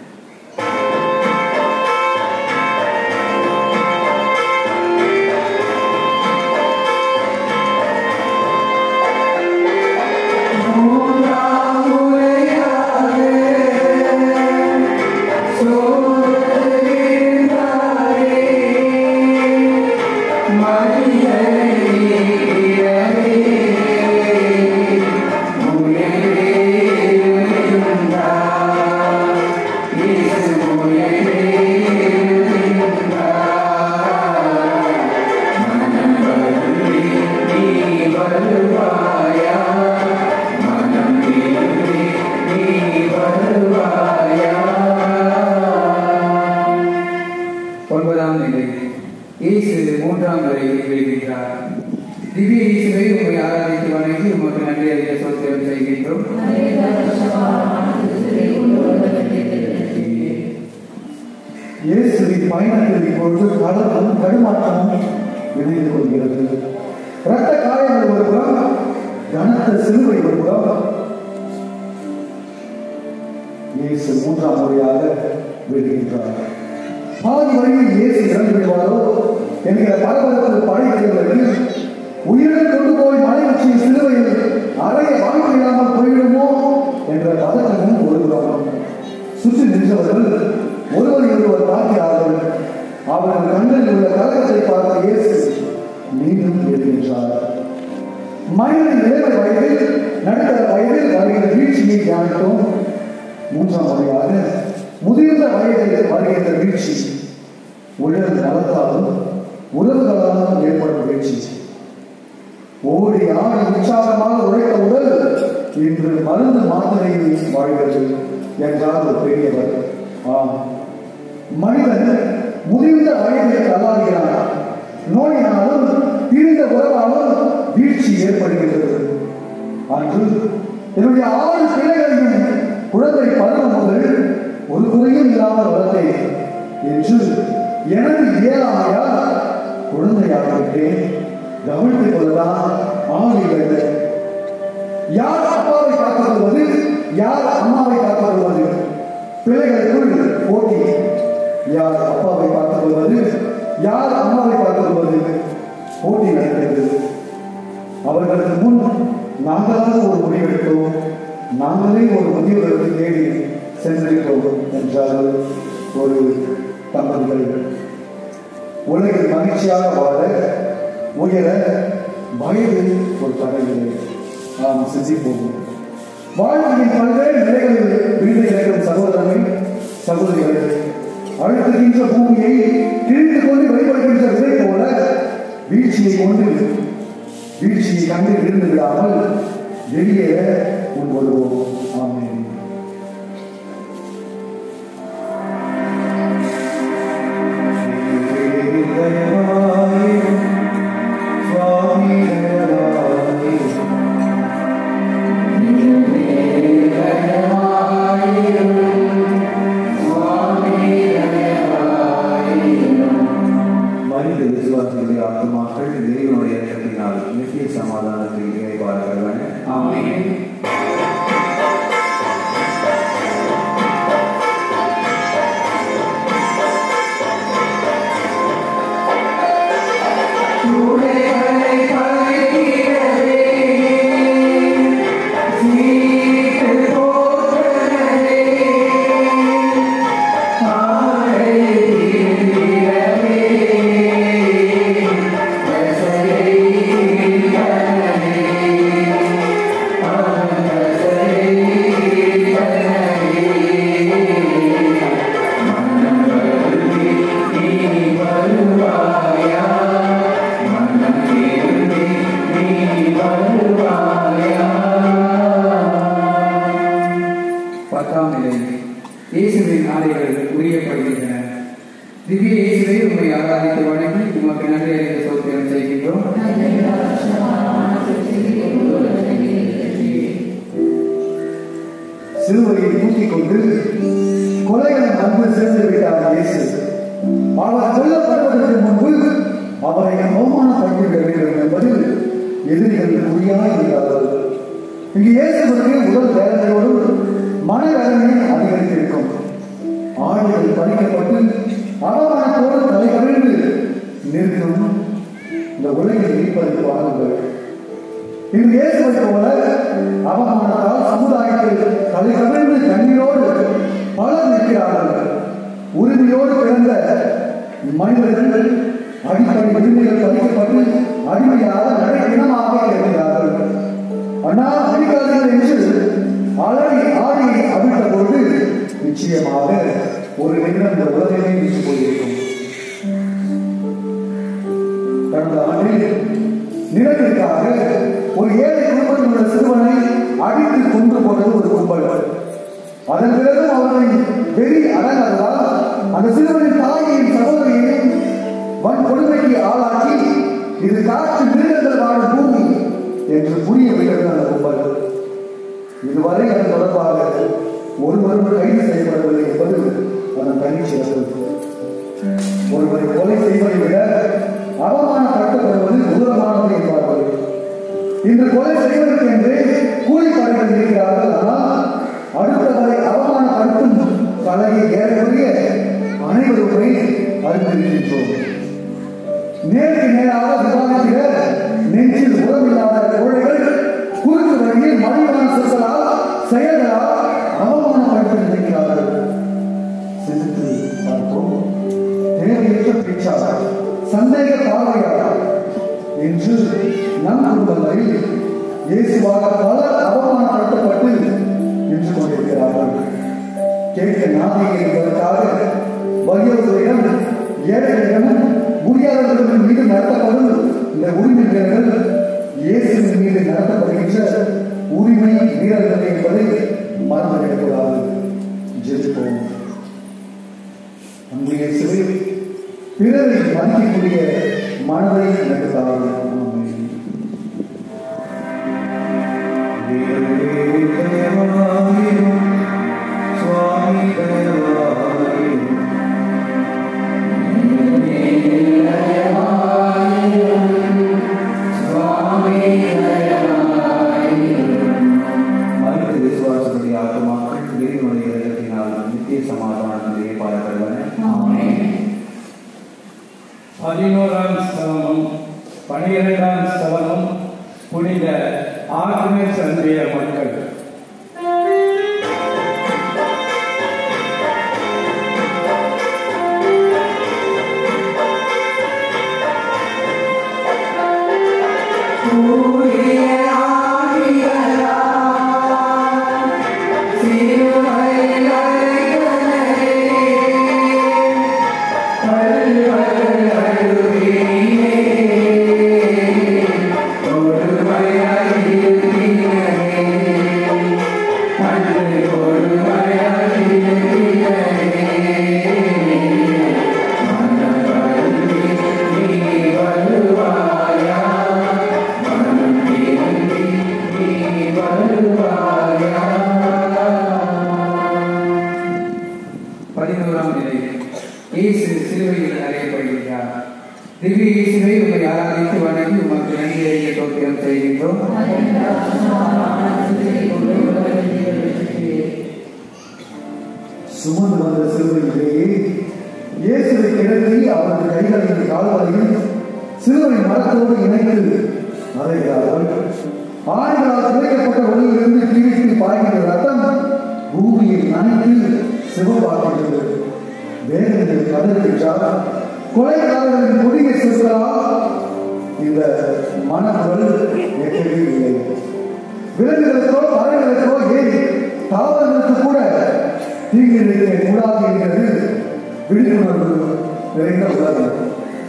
ஒன்பதாம் நிலை இயேசு மூன்றாம் வரையில் எழுதுகிறார் திவ்ய இயேசுவை உண்மை ஆராதித்து வணங்கி உமக்கு நன்றி அறிந்த சோத்திரம் செய்கின்றோம் இயேசுவின் பயணத்தில் இப்பொழுது கலரும் தடுமாற்றமும் இணைந்து கொள்கிறது இரத்த காயங்கள் ஒரு புறம் கனத்த சிலுவை ஒரு புறம் இயேசு மூன்றாம் முறையாக விடுகின்றார் பாதி வழியில் இயேசு இறந்து விடுவாரோ என்கிற பரபரப்பு படைத்தவர்களுக்கு உயிரை கொண்டு போய் மலை உச்சியின் சிலுவையில் அறைய வாழ்க்கை இல்லாமல் போய்விடுமோ என்ற பதட்டமும் ஒருபுறம் சுற்றி நின்றவர்கள் ஒருவரை ஒருவர் பார்க்கிறார்கள் அவர்கள் கண்களில் உள்ள கலக்கத்தை பார்த்த இயேசு மீண்டும் எழுகின்றார் மனிதனின் இளமை வயதில் நடுத்தர வயதில் வருகிற வீழ்ச்சியை தியானித்தோம் மூன்றாம் முறையாக முதிர்ந்த வயதில் வருகின்ற வீழ்ச்சி உடல் நலத்தாலும் உறவுகளாலும் ஏற்படும் வீழ்ச்சி ஓடி ஆடி உற்சாகமாக உழைத்த உடல் இன்று மருந்து மாத்திரையில் வாழ்கிறது என்றார் ஒரு பெரியவர் ஆம் மனிதன் முதிர்ந்த வயதில் தள்ளாடுகிறான் நோயினாலும் பிரிந்த உறவாலும் வீழ்ச்சி ஏற்படுகிறது அன்று என்னுடைய ஆறு பிள்ளைகளையும் குழந்தை பருவம் முதல் ஒரு குறையும் இல்லாமல் வளர்த்தேன் என்று எனது இயலாமையால் குழந்தையாகிவிட்டேன் கவனித்துக் கொள்ளலாம் ஆவிகள் யார் அப்பாவை காத்துக்கொள்வது யார் அம்மாவை காத்துக்கொள்வது பிள்ளைகளுக்குள் போட்டி யார் அப்பாவை காத்துக்கொள்வது யார் அம்மாவை காத்துக்கொள்வது போட்டி நடக்கிறது அவர்களுக்கு முன் நாங்களாக ஒரு முடிவெடுத்தோம் நாங்களே ஒரு முதியவர்களுக்கு தேடி சென்றிருக்கிறோம் என்றார்கள் ஒரு தம்பதிகள் உலகில் மகிழ்ச்சியாக வாழ உயர வயது ஒரு தடையில்லை நாம் சிந்திப்போம் வாழ்க்கையின் பல்வேறு நிலைகளில் வீடு இறக்கும் சகோதரனை சகோதரிகள் அழுத்துகின்ற பூமியை கிழித்து கொண்டு வெளிப்படுகின்ற விதை போல வீழ்ச்சியை கொண்டு வீழ்ச்சியை கண்டு விழுந்து விடாமல் வெளியேற முன்வருவோம் ஆமென் மனித விசுவாசிகளுடைய ஆத்மாக்கள் இறைவனுடைய இரக்கத்தினால் நித்திய சமாதானத்தில் இறைவார்கள் ஆமென் பத்தாம் நிலை இயேசுவின் ஆடைகள் உரியப்படுகின்றன திவ்ய இயேசுவை உண்மை ஆராதித்து வணங்கி உமக்கு நன்றி அறிந்த சோத்திரம் செய்கின்றோம் சிலுவையை தூக்கிக் கொண்டு கொலைகளை வந்து சேர்ந்து விட்டார் இயேசு அவர் கொல்லப்படுவதற்கு முன்பு அவரை அவமானப்படுத்தி விட வேண்டும் என்பதில் எதிரிகள் குறியாக இருக்கிறார்கள் இங்கு இயேசுவுக்கு உடல் வேதனையோடு மன வேதனை அதிகரித்திருக்கும் ஆடுகள் பறிக்கப்பட்டு அவமானத்தோடு தலை கவிழ்ந்து நிற்கும் இந்த உலகில் இருப்பது பாருங்கள் இங்கு இயேசுவை போல அவமானத்தால் சமுதாயத்தில் தலை கவிழ்ந்து கண்ணீரோடு பலர் நிற்கிறார்கள் உரிமையோடு பிறந்த மனிதர்கள் அடிப்படை உரிமைகள் பறிக்கப்பட்டு அடிமையாக நடைப்பிணமாக இருக்கிறார்கள் அண்ணா அடிக்காதீர்கள் என்று அலறி ஆடி அவிழ்த்த பொழுது நிச்சயமாக ஒரு நிமிடம் இந்த உலகமே நின்று போயிருக்கும் கடந்த ஆண்டில் நிலத்திற்காக ஒரு ஏழை குடும்பத்தில் உள்ள சிறுவனை அடித்து கொண்டு போனது ஒரு கும்பல் அதன் பிறகு அவர்களை வெறி அடங்காததால் அந்த சிறுவனின் தாயையும் சகோதரியையும் வன் கொடுமைக்கு ஆளாக்கி இது காற்று மிருகங்கள் வாழும் பூமி என்று புரிய விட்டது அந்த கும்பல் இதுவரை அதன் தொடர்பாக ஒருவரும் கைது செய்யப்படவில்லை என்பது அதன் தனிச்சிறப்பு ஒருவரை கொலை செய்வதை விட அவமானப்படுத்தப்படுவது உதவமானது என்பார்கள் இன்று கொலை செய்வதற்கு என்று கூலிப்படைகள் இருக்கிறார்கள் ஆனால் அடுத்தவரை அவமானப்படுத்தும் கலையை ஏறக்குரிய அனைவருமே அறிந்திருக்கின்றோம் நேருக்கு நேராக விவாதிக்கிற நெஞ்சில் உறவில்லாத கோழைகள் குறுக்கு வழியில் மறைவான சொற்களால் செயல்களால் அவமானப்படுத்த நினைக்கிறார்கள் சிந்தித்து பார்ப்போம் தேவையற்ற பேச்சாளர் சந்தேக பார்வையாளர் என்று நம் குடும்பங்களில் இயேசுவாக பலர் அவமானப்படுத்தப்பட்டு நின்று கொண்டிருக்கிறார்கள் கேட்க நாதிகள் என்பதற்காக வலியுறுத்தலிடம் ஏழைகளிடம் முடியாதவர்கள் மீது நடத்தப்படும் இந்த உரிமை மீறல்கள் இயேசுவின் மீது நடத்தப்படுகின்ற உரிமை மீறல்கள் என்பதை மறந்துவிடக்கூடாது ஜெயிப்போம் அன்பு இயேசுவே பிறரை மதிக்கக்கூடிய மனதை எனக்கு தாருங்கள் ஆமென். சுவாமி தயவாயிரும் மனித விசுவாசத்தை ஆத்மாக்கள் இறைவனுடைய இரக்கத்தினால் நித்திய சமாதானத்திலே பாடப்படுவன பதினோராம் ஸ்தலமும் பனிரெண்டாம் ஸ்தலமும் புனித ஆக்னேஸ் அன்றைய மக்கள் பதினோராம் நிலை இயேசு சிலுவையில் அறையப்படுகிறார் திவ்ய இயேசுவை உங்களை ஆராதித்து வணங்கி உமக்கு நன்றி அறிய தோத்திரம் செய்கின்றோம் சுமந்து வந்த சிலுவையிலேயே இயேசுவை கிடத்தி அவரது கைகளையும் கால்களையும் சிலுவை மரத்தோடு இணைத்து அறைகிறார்கள் ஆண்களால் துளைக்கப்பட்ட ஒளியிலிருந்து கீழ்த்து பாய்கின்ற ரத்தம் பூமியை நனைத்து சிவப்பாக்குகிறது வேதனையில் கதறுகின்றார் கொலைகாரர்களின் கொடிய சொற்களால் இந்த மனக்குரல் எட்டவே இல்லை விலங்குகளுக்கோ பறவைகளுக்கோ ஏன் தாவரங்களுக்கு கூட தீங்கு நினைக்க கூடாது என்கிறது விழிப்புணர்வு நிறைந்த உலகம்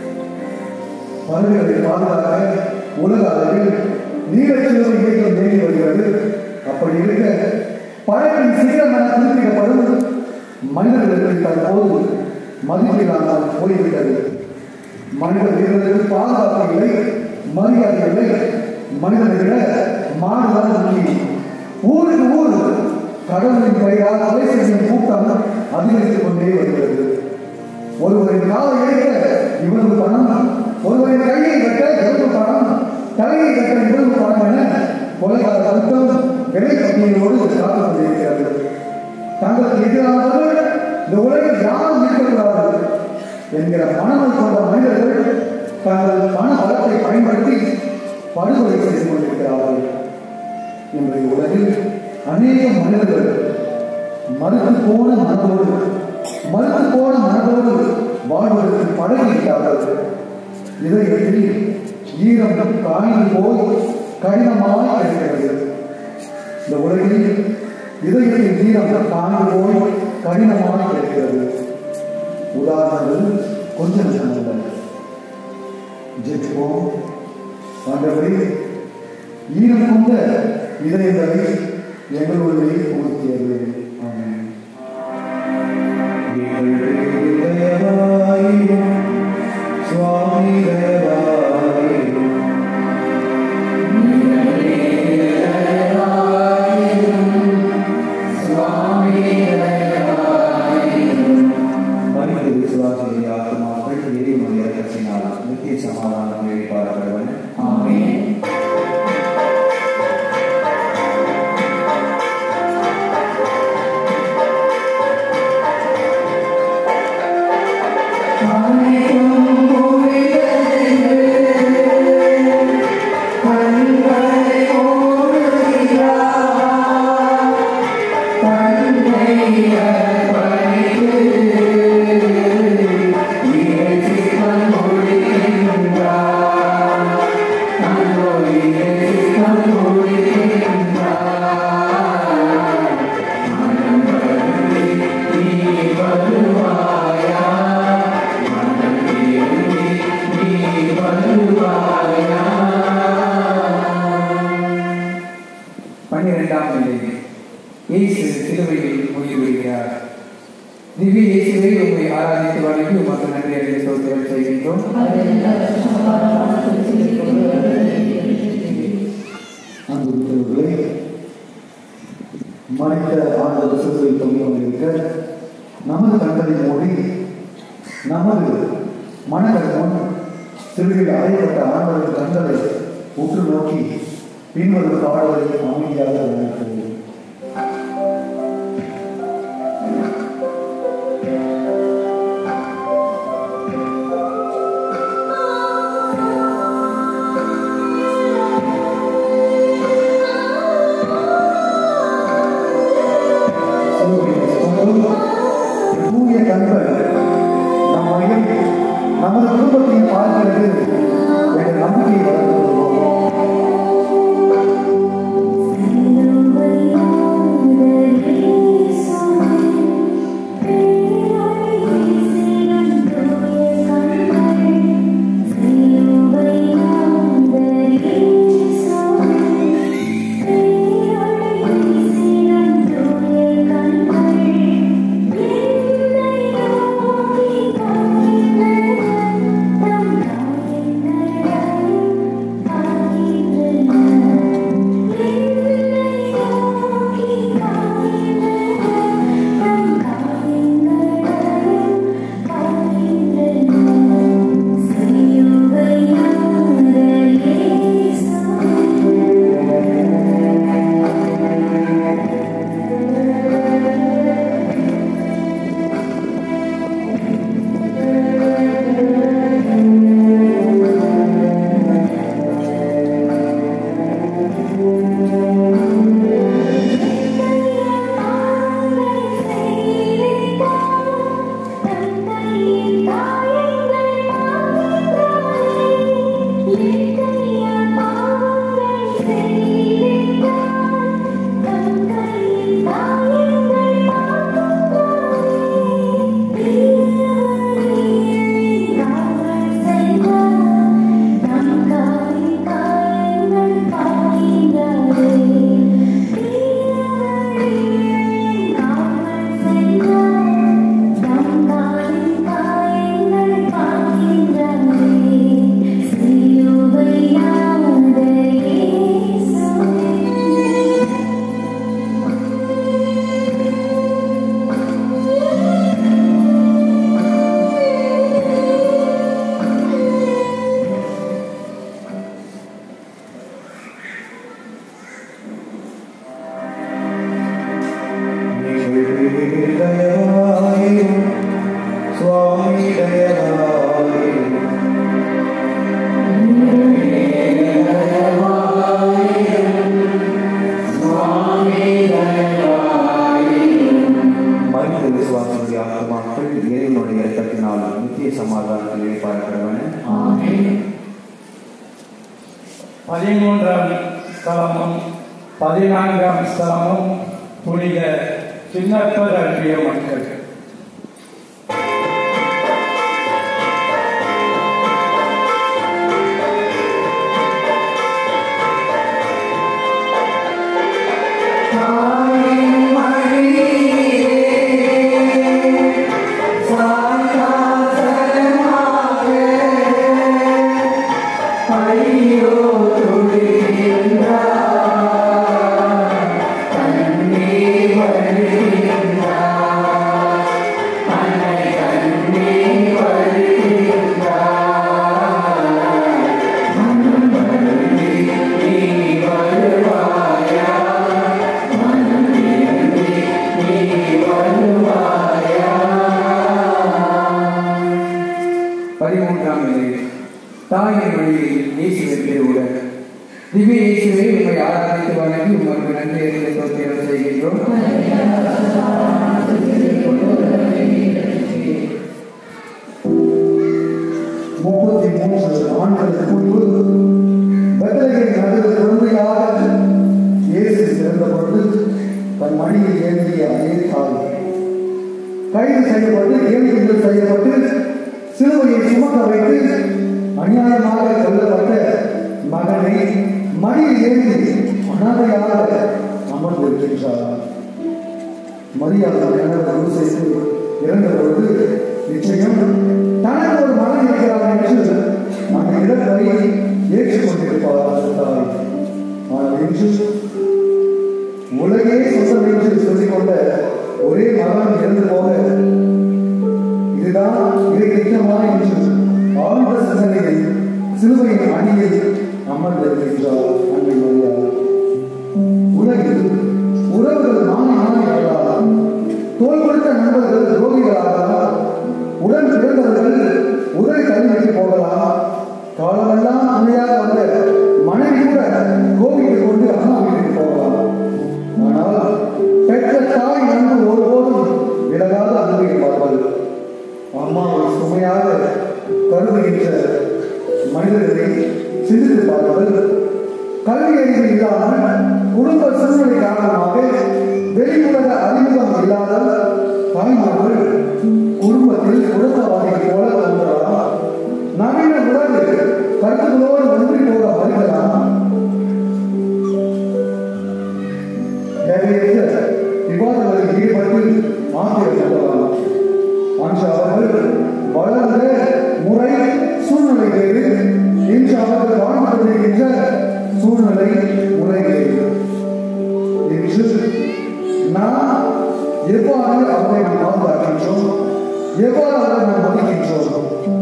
பறவைகளை பாதுகாக்க உலக அளவில் நீரச்சிறுவை இயக்கம் இயங்கி வருகிறது அப்படி இருக்க பழக்கின் சீரம் என குறிப்பிடப்படும் மனிதர்களுக்கு தற்போது மதிப்பில்லாமல் போய்விட்டது மனித வீரர்களுக்கு பாதுகாப்பு இல்லை மரியாதை இல்லை மனிதனை விட மாடுதான் முக்கியம் ஊருக்கு ஊர் கடவுளின் பெயரால் கொலை செய்யும் கூட்டம் அதிகரித்துக் கொண்டே வருகிறது ஒருவரின் காலை எடுக்க இவ்வளவு பணம் ஒருவரின் கையை வெட்ட இவ்வளவு பணம் தலையை வெட்ட இவ்வளவு பணம் என கொலைகார கூட்டம் விலை பட்டியலோடு காத்துக் கொண்டிருக்கிறது தங்களுக்கு எதிரானவர்கள் இந்த உலகில் யாரும் இருக்கக்கூடாது என்கிற மனதை கொண்ட மனிதர்கள் தங்கள் பண பலத்தை பயன்படுத்தி படுகொலை செய்து கொண்டிருக்கிறார்கள் இன்றைய உலகில் அநேக மனிதர்கள் மறுத்து போன மனதோடு மறுத்து போன மனதோடு வாழ்வதற்கு பழகிவிட்டார்கள் இதயத்தில் ஈரம் காய்ந்து போய் கடினமாக இருக்கிறது இந்த உலகில் இதயத்தில் ஈரம் காய்ந்து போய் கடினமாக இருக்கிறது உதாரணங்கள் கொஞ்சம் சொன்னது ஜெயிப்போம் ஆண்டவரே ஈரம் கொண்ட இதயங்களை எங்களுடைய புகுத்தியது ஆமென் சுவாமி தயவாயிரும் மனித விசுவாசியை ஆத்மா நித்திய சமாதானம் இழைப்பார் கடவுள் ஆமென் பன்னிரெண்டாம் நிலை இயேசு சிலுவையில் உயிர் விடுகிறார் திவ்ய இயேசுவை உண்மை ஆராதித்து வழங்கி உமக்கு நன்றி அறிந்து சோதனை செய்கின்றோம் அன்புக்குரியவர்களே மனித ஆண்டவர் சிறுவையில் தொங்கிக் கொண்டிருக்க நமது கண்களை மூடி நமது மனங்கள் முன் சிறுவையில் அறையப்பட்ட ஆண்டவரின் கண்களை உற்று நோக்கி பின்வரும் பாடலை அமைதியாக வழங்குகிறோம் தூய கண்கள் நம்மையும் நமது குடும்பத்தையும் பார்க்கிறது என்ற நம்பிக்கையை வளர்த்துள்ளோம் சுவாமி தயவாயிரும் மனித விசுவாசனுடைய ஆத்மாக்கள் இறைவனுடைய இரக்கத்தினால் நித்திய சமாதானத்தில் இழைப்பார் கடவுள் பதிமூன்றாம் ஸ்தலமும் பதினான்காம் ஸ்தலமும் புனித சின்னப்பர் அன்றிய மக்கள் ஐயோ துடிக்கின்றார் தாயின் வழியில் இயேசுவின் திருவுடன் திவ்ய இயேசுவை உண்மை ஆராதித்து வணங்கி உமக்கு நன்றி அறிந்த சோத்திரம் செய்கின்றோம் முப்பத்தி மூன்று ஆண்டுகளுக்கு முன்பு பெத்தலகேம் நகரில் குழந்தையாக இயேசு பிறந்த பொழுது தன் மடியில் ஏந்திய அதே தாய் கைது செய்யப்பட்டு ஏழ்கள் செய்யப்பட்டு சிலுவையை சுமக்க வைத்து அநியாயமாக கொல்லப்பட்ட மகனை மடியில் ஏந்தி அனாதையாக அமர்ந்திருக்கின்றார் மரியாதை கணவர் யோசித்து இறந்த பொழுது நிச்சயம் தனக்கு ஒரு மகன் இருக்கிறார் என்று அந்த இழப்பை ஏற்றுக்கொண்டிருப்பார் அந்த தாய் ஆனால் இன்று உலகே சொந்தம் என்று சொல்லிக்கொண்ட ஒரே மகன் இறந்து போக இதுதான் இதை திட்டமா என்று ஆழ்ந்த சிந்தனையில் சிலுவையின் அணியில் அமர்ந்திருக்கின்றார் அன்னை மரியாதை உலகில் உறவுகள் மாறி மாறி வரலாம் தோல் கொடுத்த நண்பர்கள் துரோகிகளாகலாம் உடன் பிறந்தவர்கள் உடலை தள்ளிவிட்டு போகலாம் காலமெல்லாம் துணையாக வந்த மனைவி கூட கோவிலை கொண்டு அம்மா வீட்டுக்கு போகலாம் ஆனால் பெற்ற தாய் நண்பு ஒருபோதும் விலகாத அன்பு இருப்பார்கள் அம்மாவை சுமையாக கருதுகின்ற மனிதர்களை சிந்தித்து பார்ப்பது கல்வி அறிவு இல்லாமல் குடும்ப சூழ்நிலை காரணமாக வெளியுலக அறிமுகம் இல்லாத தாய்மார்கள் குடும்பத்தில் குடும்பவாதிகள் போல தோன்றலாம் நவீன உலகு கருத்துகளோடு ஒன்றி போக வருகலாம் தேவையற்ற விவாதங்களில் ஈடுபட்டு ஆசிரியர் கொள்ளலாம் அன்று அவர்கள் வளர்ந்த முறை சூழ்நிலை வேறு இன்று அவர்கள் வாழ்ந்து கொண்டிருக்கின்ற சூழ்நிலை முறை வேறு இன்று நாம் எவ்வாறு அவரை நாம் பாதுகாக்கின்றோம் எவ்வாறு அவரை நாம் மதிக்கின்றோம்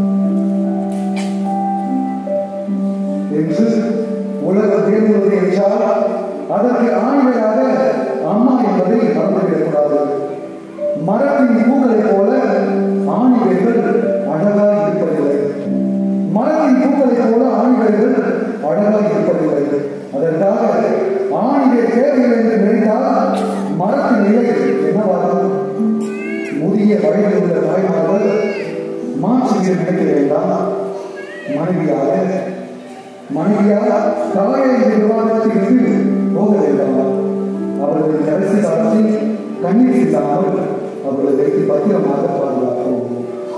என்று உலகம் தேர்ந்தது என்றால் அதற்கு ஆணிவையாக அம்மா என்பதை மறந்துவிடக்கூடாது மரத்தின் பூக்களைப் போல ஆணிவைகள் அழகாய் இருப்பதில்லை மரத்தின் பூக்களைப் போல ஆணிவைகள் அழகாய் இருப்பதில்லை அதற்காக ஆணிவை தேவையில்லை என்று நினைத்தால் மரத்தின் நிலை என்னவாகும் முதிய வயதில் உள்ள தாய்மார்கள் மாற்றி நினைக்க வேண்டாம் மனைவியாக மனைவியாக கவலை விவாதத்திலிருந்து போக வேண்டாம் அவர்கள் கடைசி காலத்தில் கண்ணீர் இல்லாமல் அவர்களை வைத்து பத்திரமாக பாதுகாப்போம்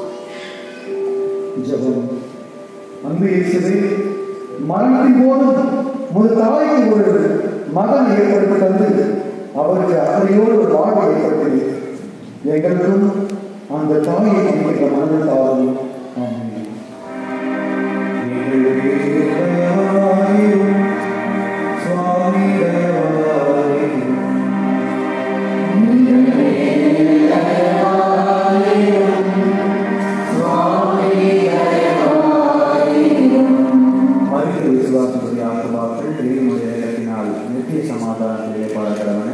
ஜெபம் அன்பு இயேசுவே மரணத்தின் போதும் ஒரு தாய்க்கு ஒரு மகன் ஏற்படுத்தி தந்து அவருக்கு அக்கறையோடு ஒரு வாழ்வை ஏற்படுத்தி எங்களுக்கும் அந்த தாயை என்கின்ற மனதில் தாரும் ஆமென். மறித்த விசுவாசத்துடைய ஆத்மாக்கள் தேவனுடைய இடத்தினால் நித்திய சமாதானத்திலே பாடக்கடவன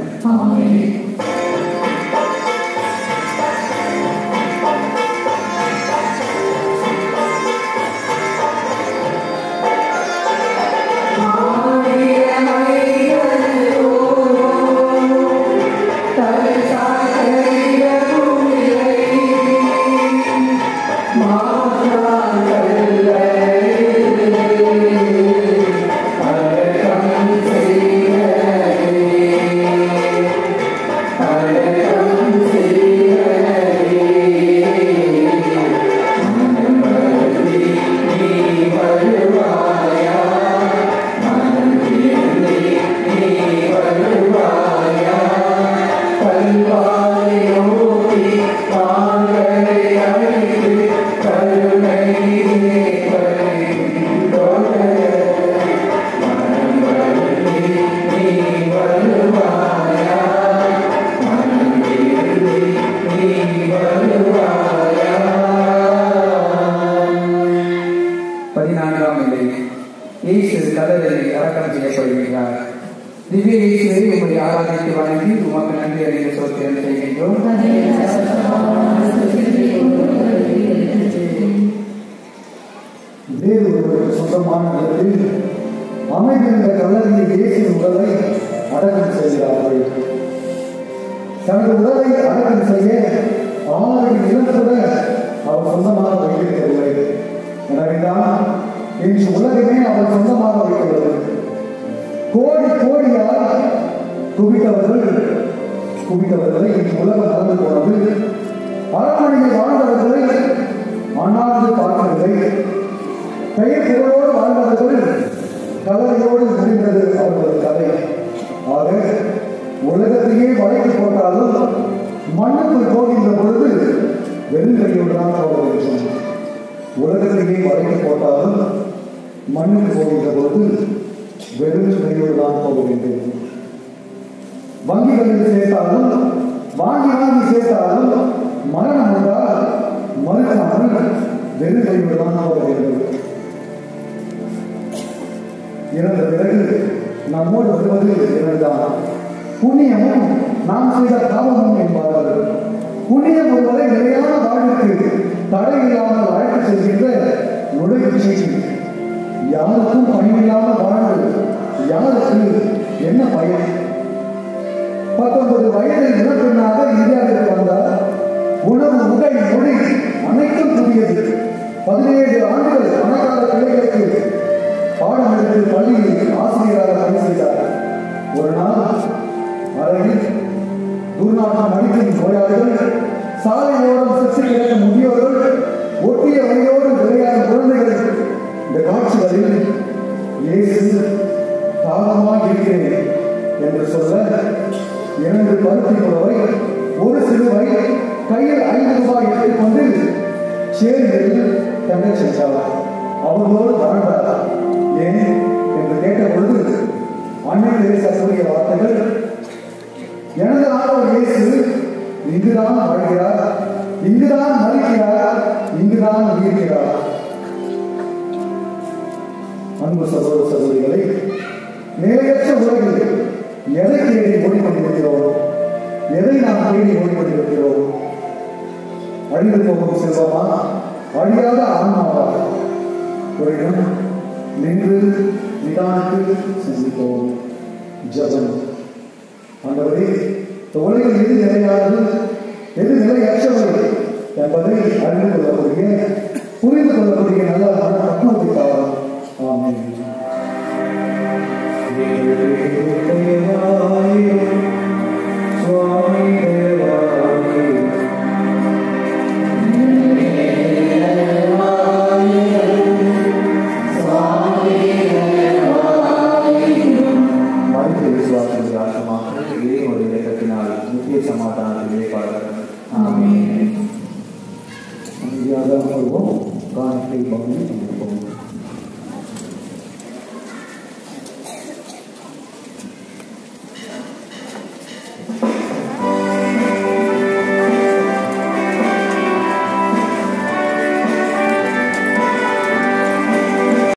பதினான்காம் நிலை இயேசு கல்லறையில் அடக்கம் செய்யப்படுகிறார் திவ்ய இயேசுவை உங்களை ஆராதித்து வணங்கி உமக்கு நன்றி அறிந்த சோத்திரம் செய்கின்றோம் வேறு ஒருவர் சொந்தமான நிலத்தில் அமைந்திருந்த கல்லறையில் இயேசுவின் உடலை அடக்கம் செய்கிறார்கள் தனது உடலை அடக்கம் செய்ய ஆறு நிலக்கூட அவர் சொந்தமாக வைத்திருக்கவில்லை எனவேதான் இன்று உலகமே அவர் சொந்தமாக வைத்துள்ளது கோடி கோடியால் குவித்தவர்கள் குவித்தவர்களை இன்று உலகம் நடந்து போனது அரண்மனையில் வாழ்ந்தவர்களை அண்ணாந்து பார்க்கவில்லை பெயர் புகழோடு வாழ்ந்தவர்கள் கலவையோடு முடிந்தது அவர்களது கதை ஆக உலகத்தையே வளைத்து போட்டாலும் மண்ணுக்குள் போகின்ற பொழுது வெறுங்கையோடு தான் போக வேண்டும் உலகத்தையே வளைத்து போட்டாலும் மண்ணுக்கு போகின்ற பொழுது வெறும் கையோடு தான் போக வேண்டும் வங்கிகளில் சேர்த்தாலும் வாங்கி வாங்கி சேர்த்தாலும் மரணம் வந்தால் மறுக்காமல் வெறும் கையோடு தான் போக வேண்டும் இறந்த பிறகு நம்மோடு வருவது இறந்தான் புண்ணியமும் நாம் செய்த பாவமும் என்பார்கள் புண்ணியம் ஒருவரை நிலையான வாழ்வுக்கு தடை இல்லாமல் அழைத்து செல்கின்ற நுழைவுச் செய்தி யாருக்கும் பணியில்லாமல் வாழ்ந்து யாருக்கு என்ன பயன் பத்தொன்பது வயதில் இளப்பெண்ணாக இந்தியாவிற்கு வந்தார் உணவு உடை மொழி அனைத்தும் புதியது பதினேழு ஆண்டுகள் பணக்கார பிள்ளைகளுக்கு பாடம் எடுத்து பள்ளியில் ஆசிரியராக பணி செய்தார் ஒரு நாள் அறையில் துர்நாற்றம் அடிக்கும் நோயாளிகள் சாலை ஓரம் சுற்றி கிடக்கும் முதியோர்கள் ஒட்டிய வழியோடு விளையாடும் குழந்தைகள் இந்த காட்சிகளில் இயேசு தாகமாக இருக்கிறேன் என்று சொல்ல இரண்டு பருத்தி புடவை ஒரு சிலுவை கையில் ஐந்து ரூபாய் எடுத்துக்கொண்டு சேரியில் தங்கை சென்றார் அவர்களோடு வாழ்ந்தார் ஏன் என்று கேட்ட பொழுது அன்னை தெரேசா கூறிய வார்த்தைகள் எனது ஆண்டவர் இயேசு இங்குதான் வாழ்கிறார் இங்குதான் மறிக்கிறார் இங்குதான் உயிர்க்கிறார் அன்பு சகோதர சகோதரிகளை நிலையற்ற உலகில் எதை தேடி ஓடிக்கொண்டிருக்கிறோம் எதை நாம் தேடி ஓடிக்கொண்டிருக்கிறோம் அழிந்து போகும் செல்வமா அழியாத ஆன்மாவா ஒரு இடம் நின்று நிதானித்து சிந்திப்போம் ஜபம் ஆண்டவரே இந்த உலகில் எது நிலையானது எது நிலையற்றவை என்பதை அறிந்து கொள்ளக்கூடிய புரிந்து கொள்ளக்கூடிய நல்ல மன பக்குவத்திற்காக ஆமென் சுவாமி தேவாயே மனித விசுவாசங்கள் ஆத்மாக்கள் இறைவனுடைய இலக்கத்தினால் நித்திய சமாதானத்திலே பாடுகிறார் அமைதியாக அமர்வோம் காணிக்கை பகுதி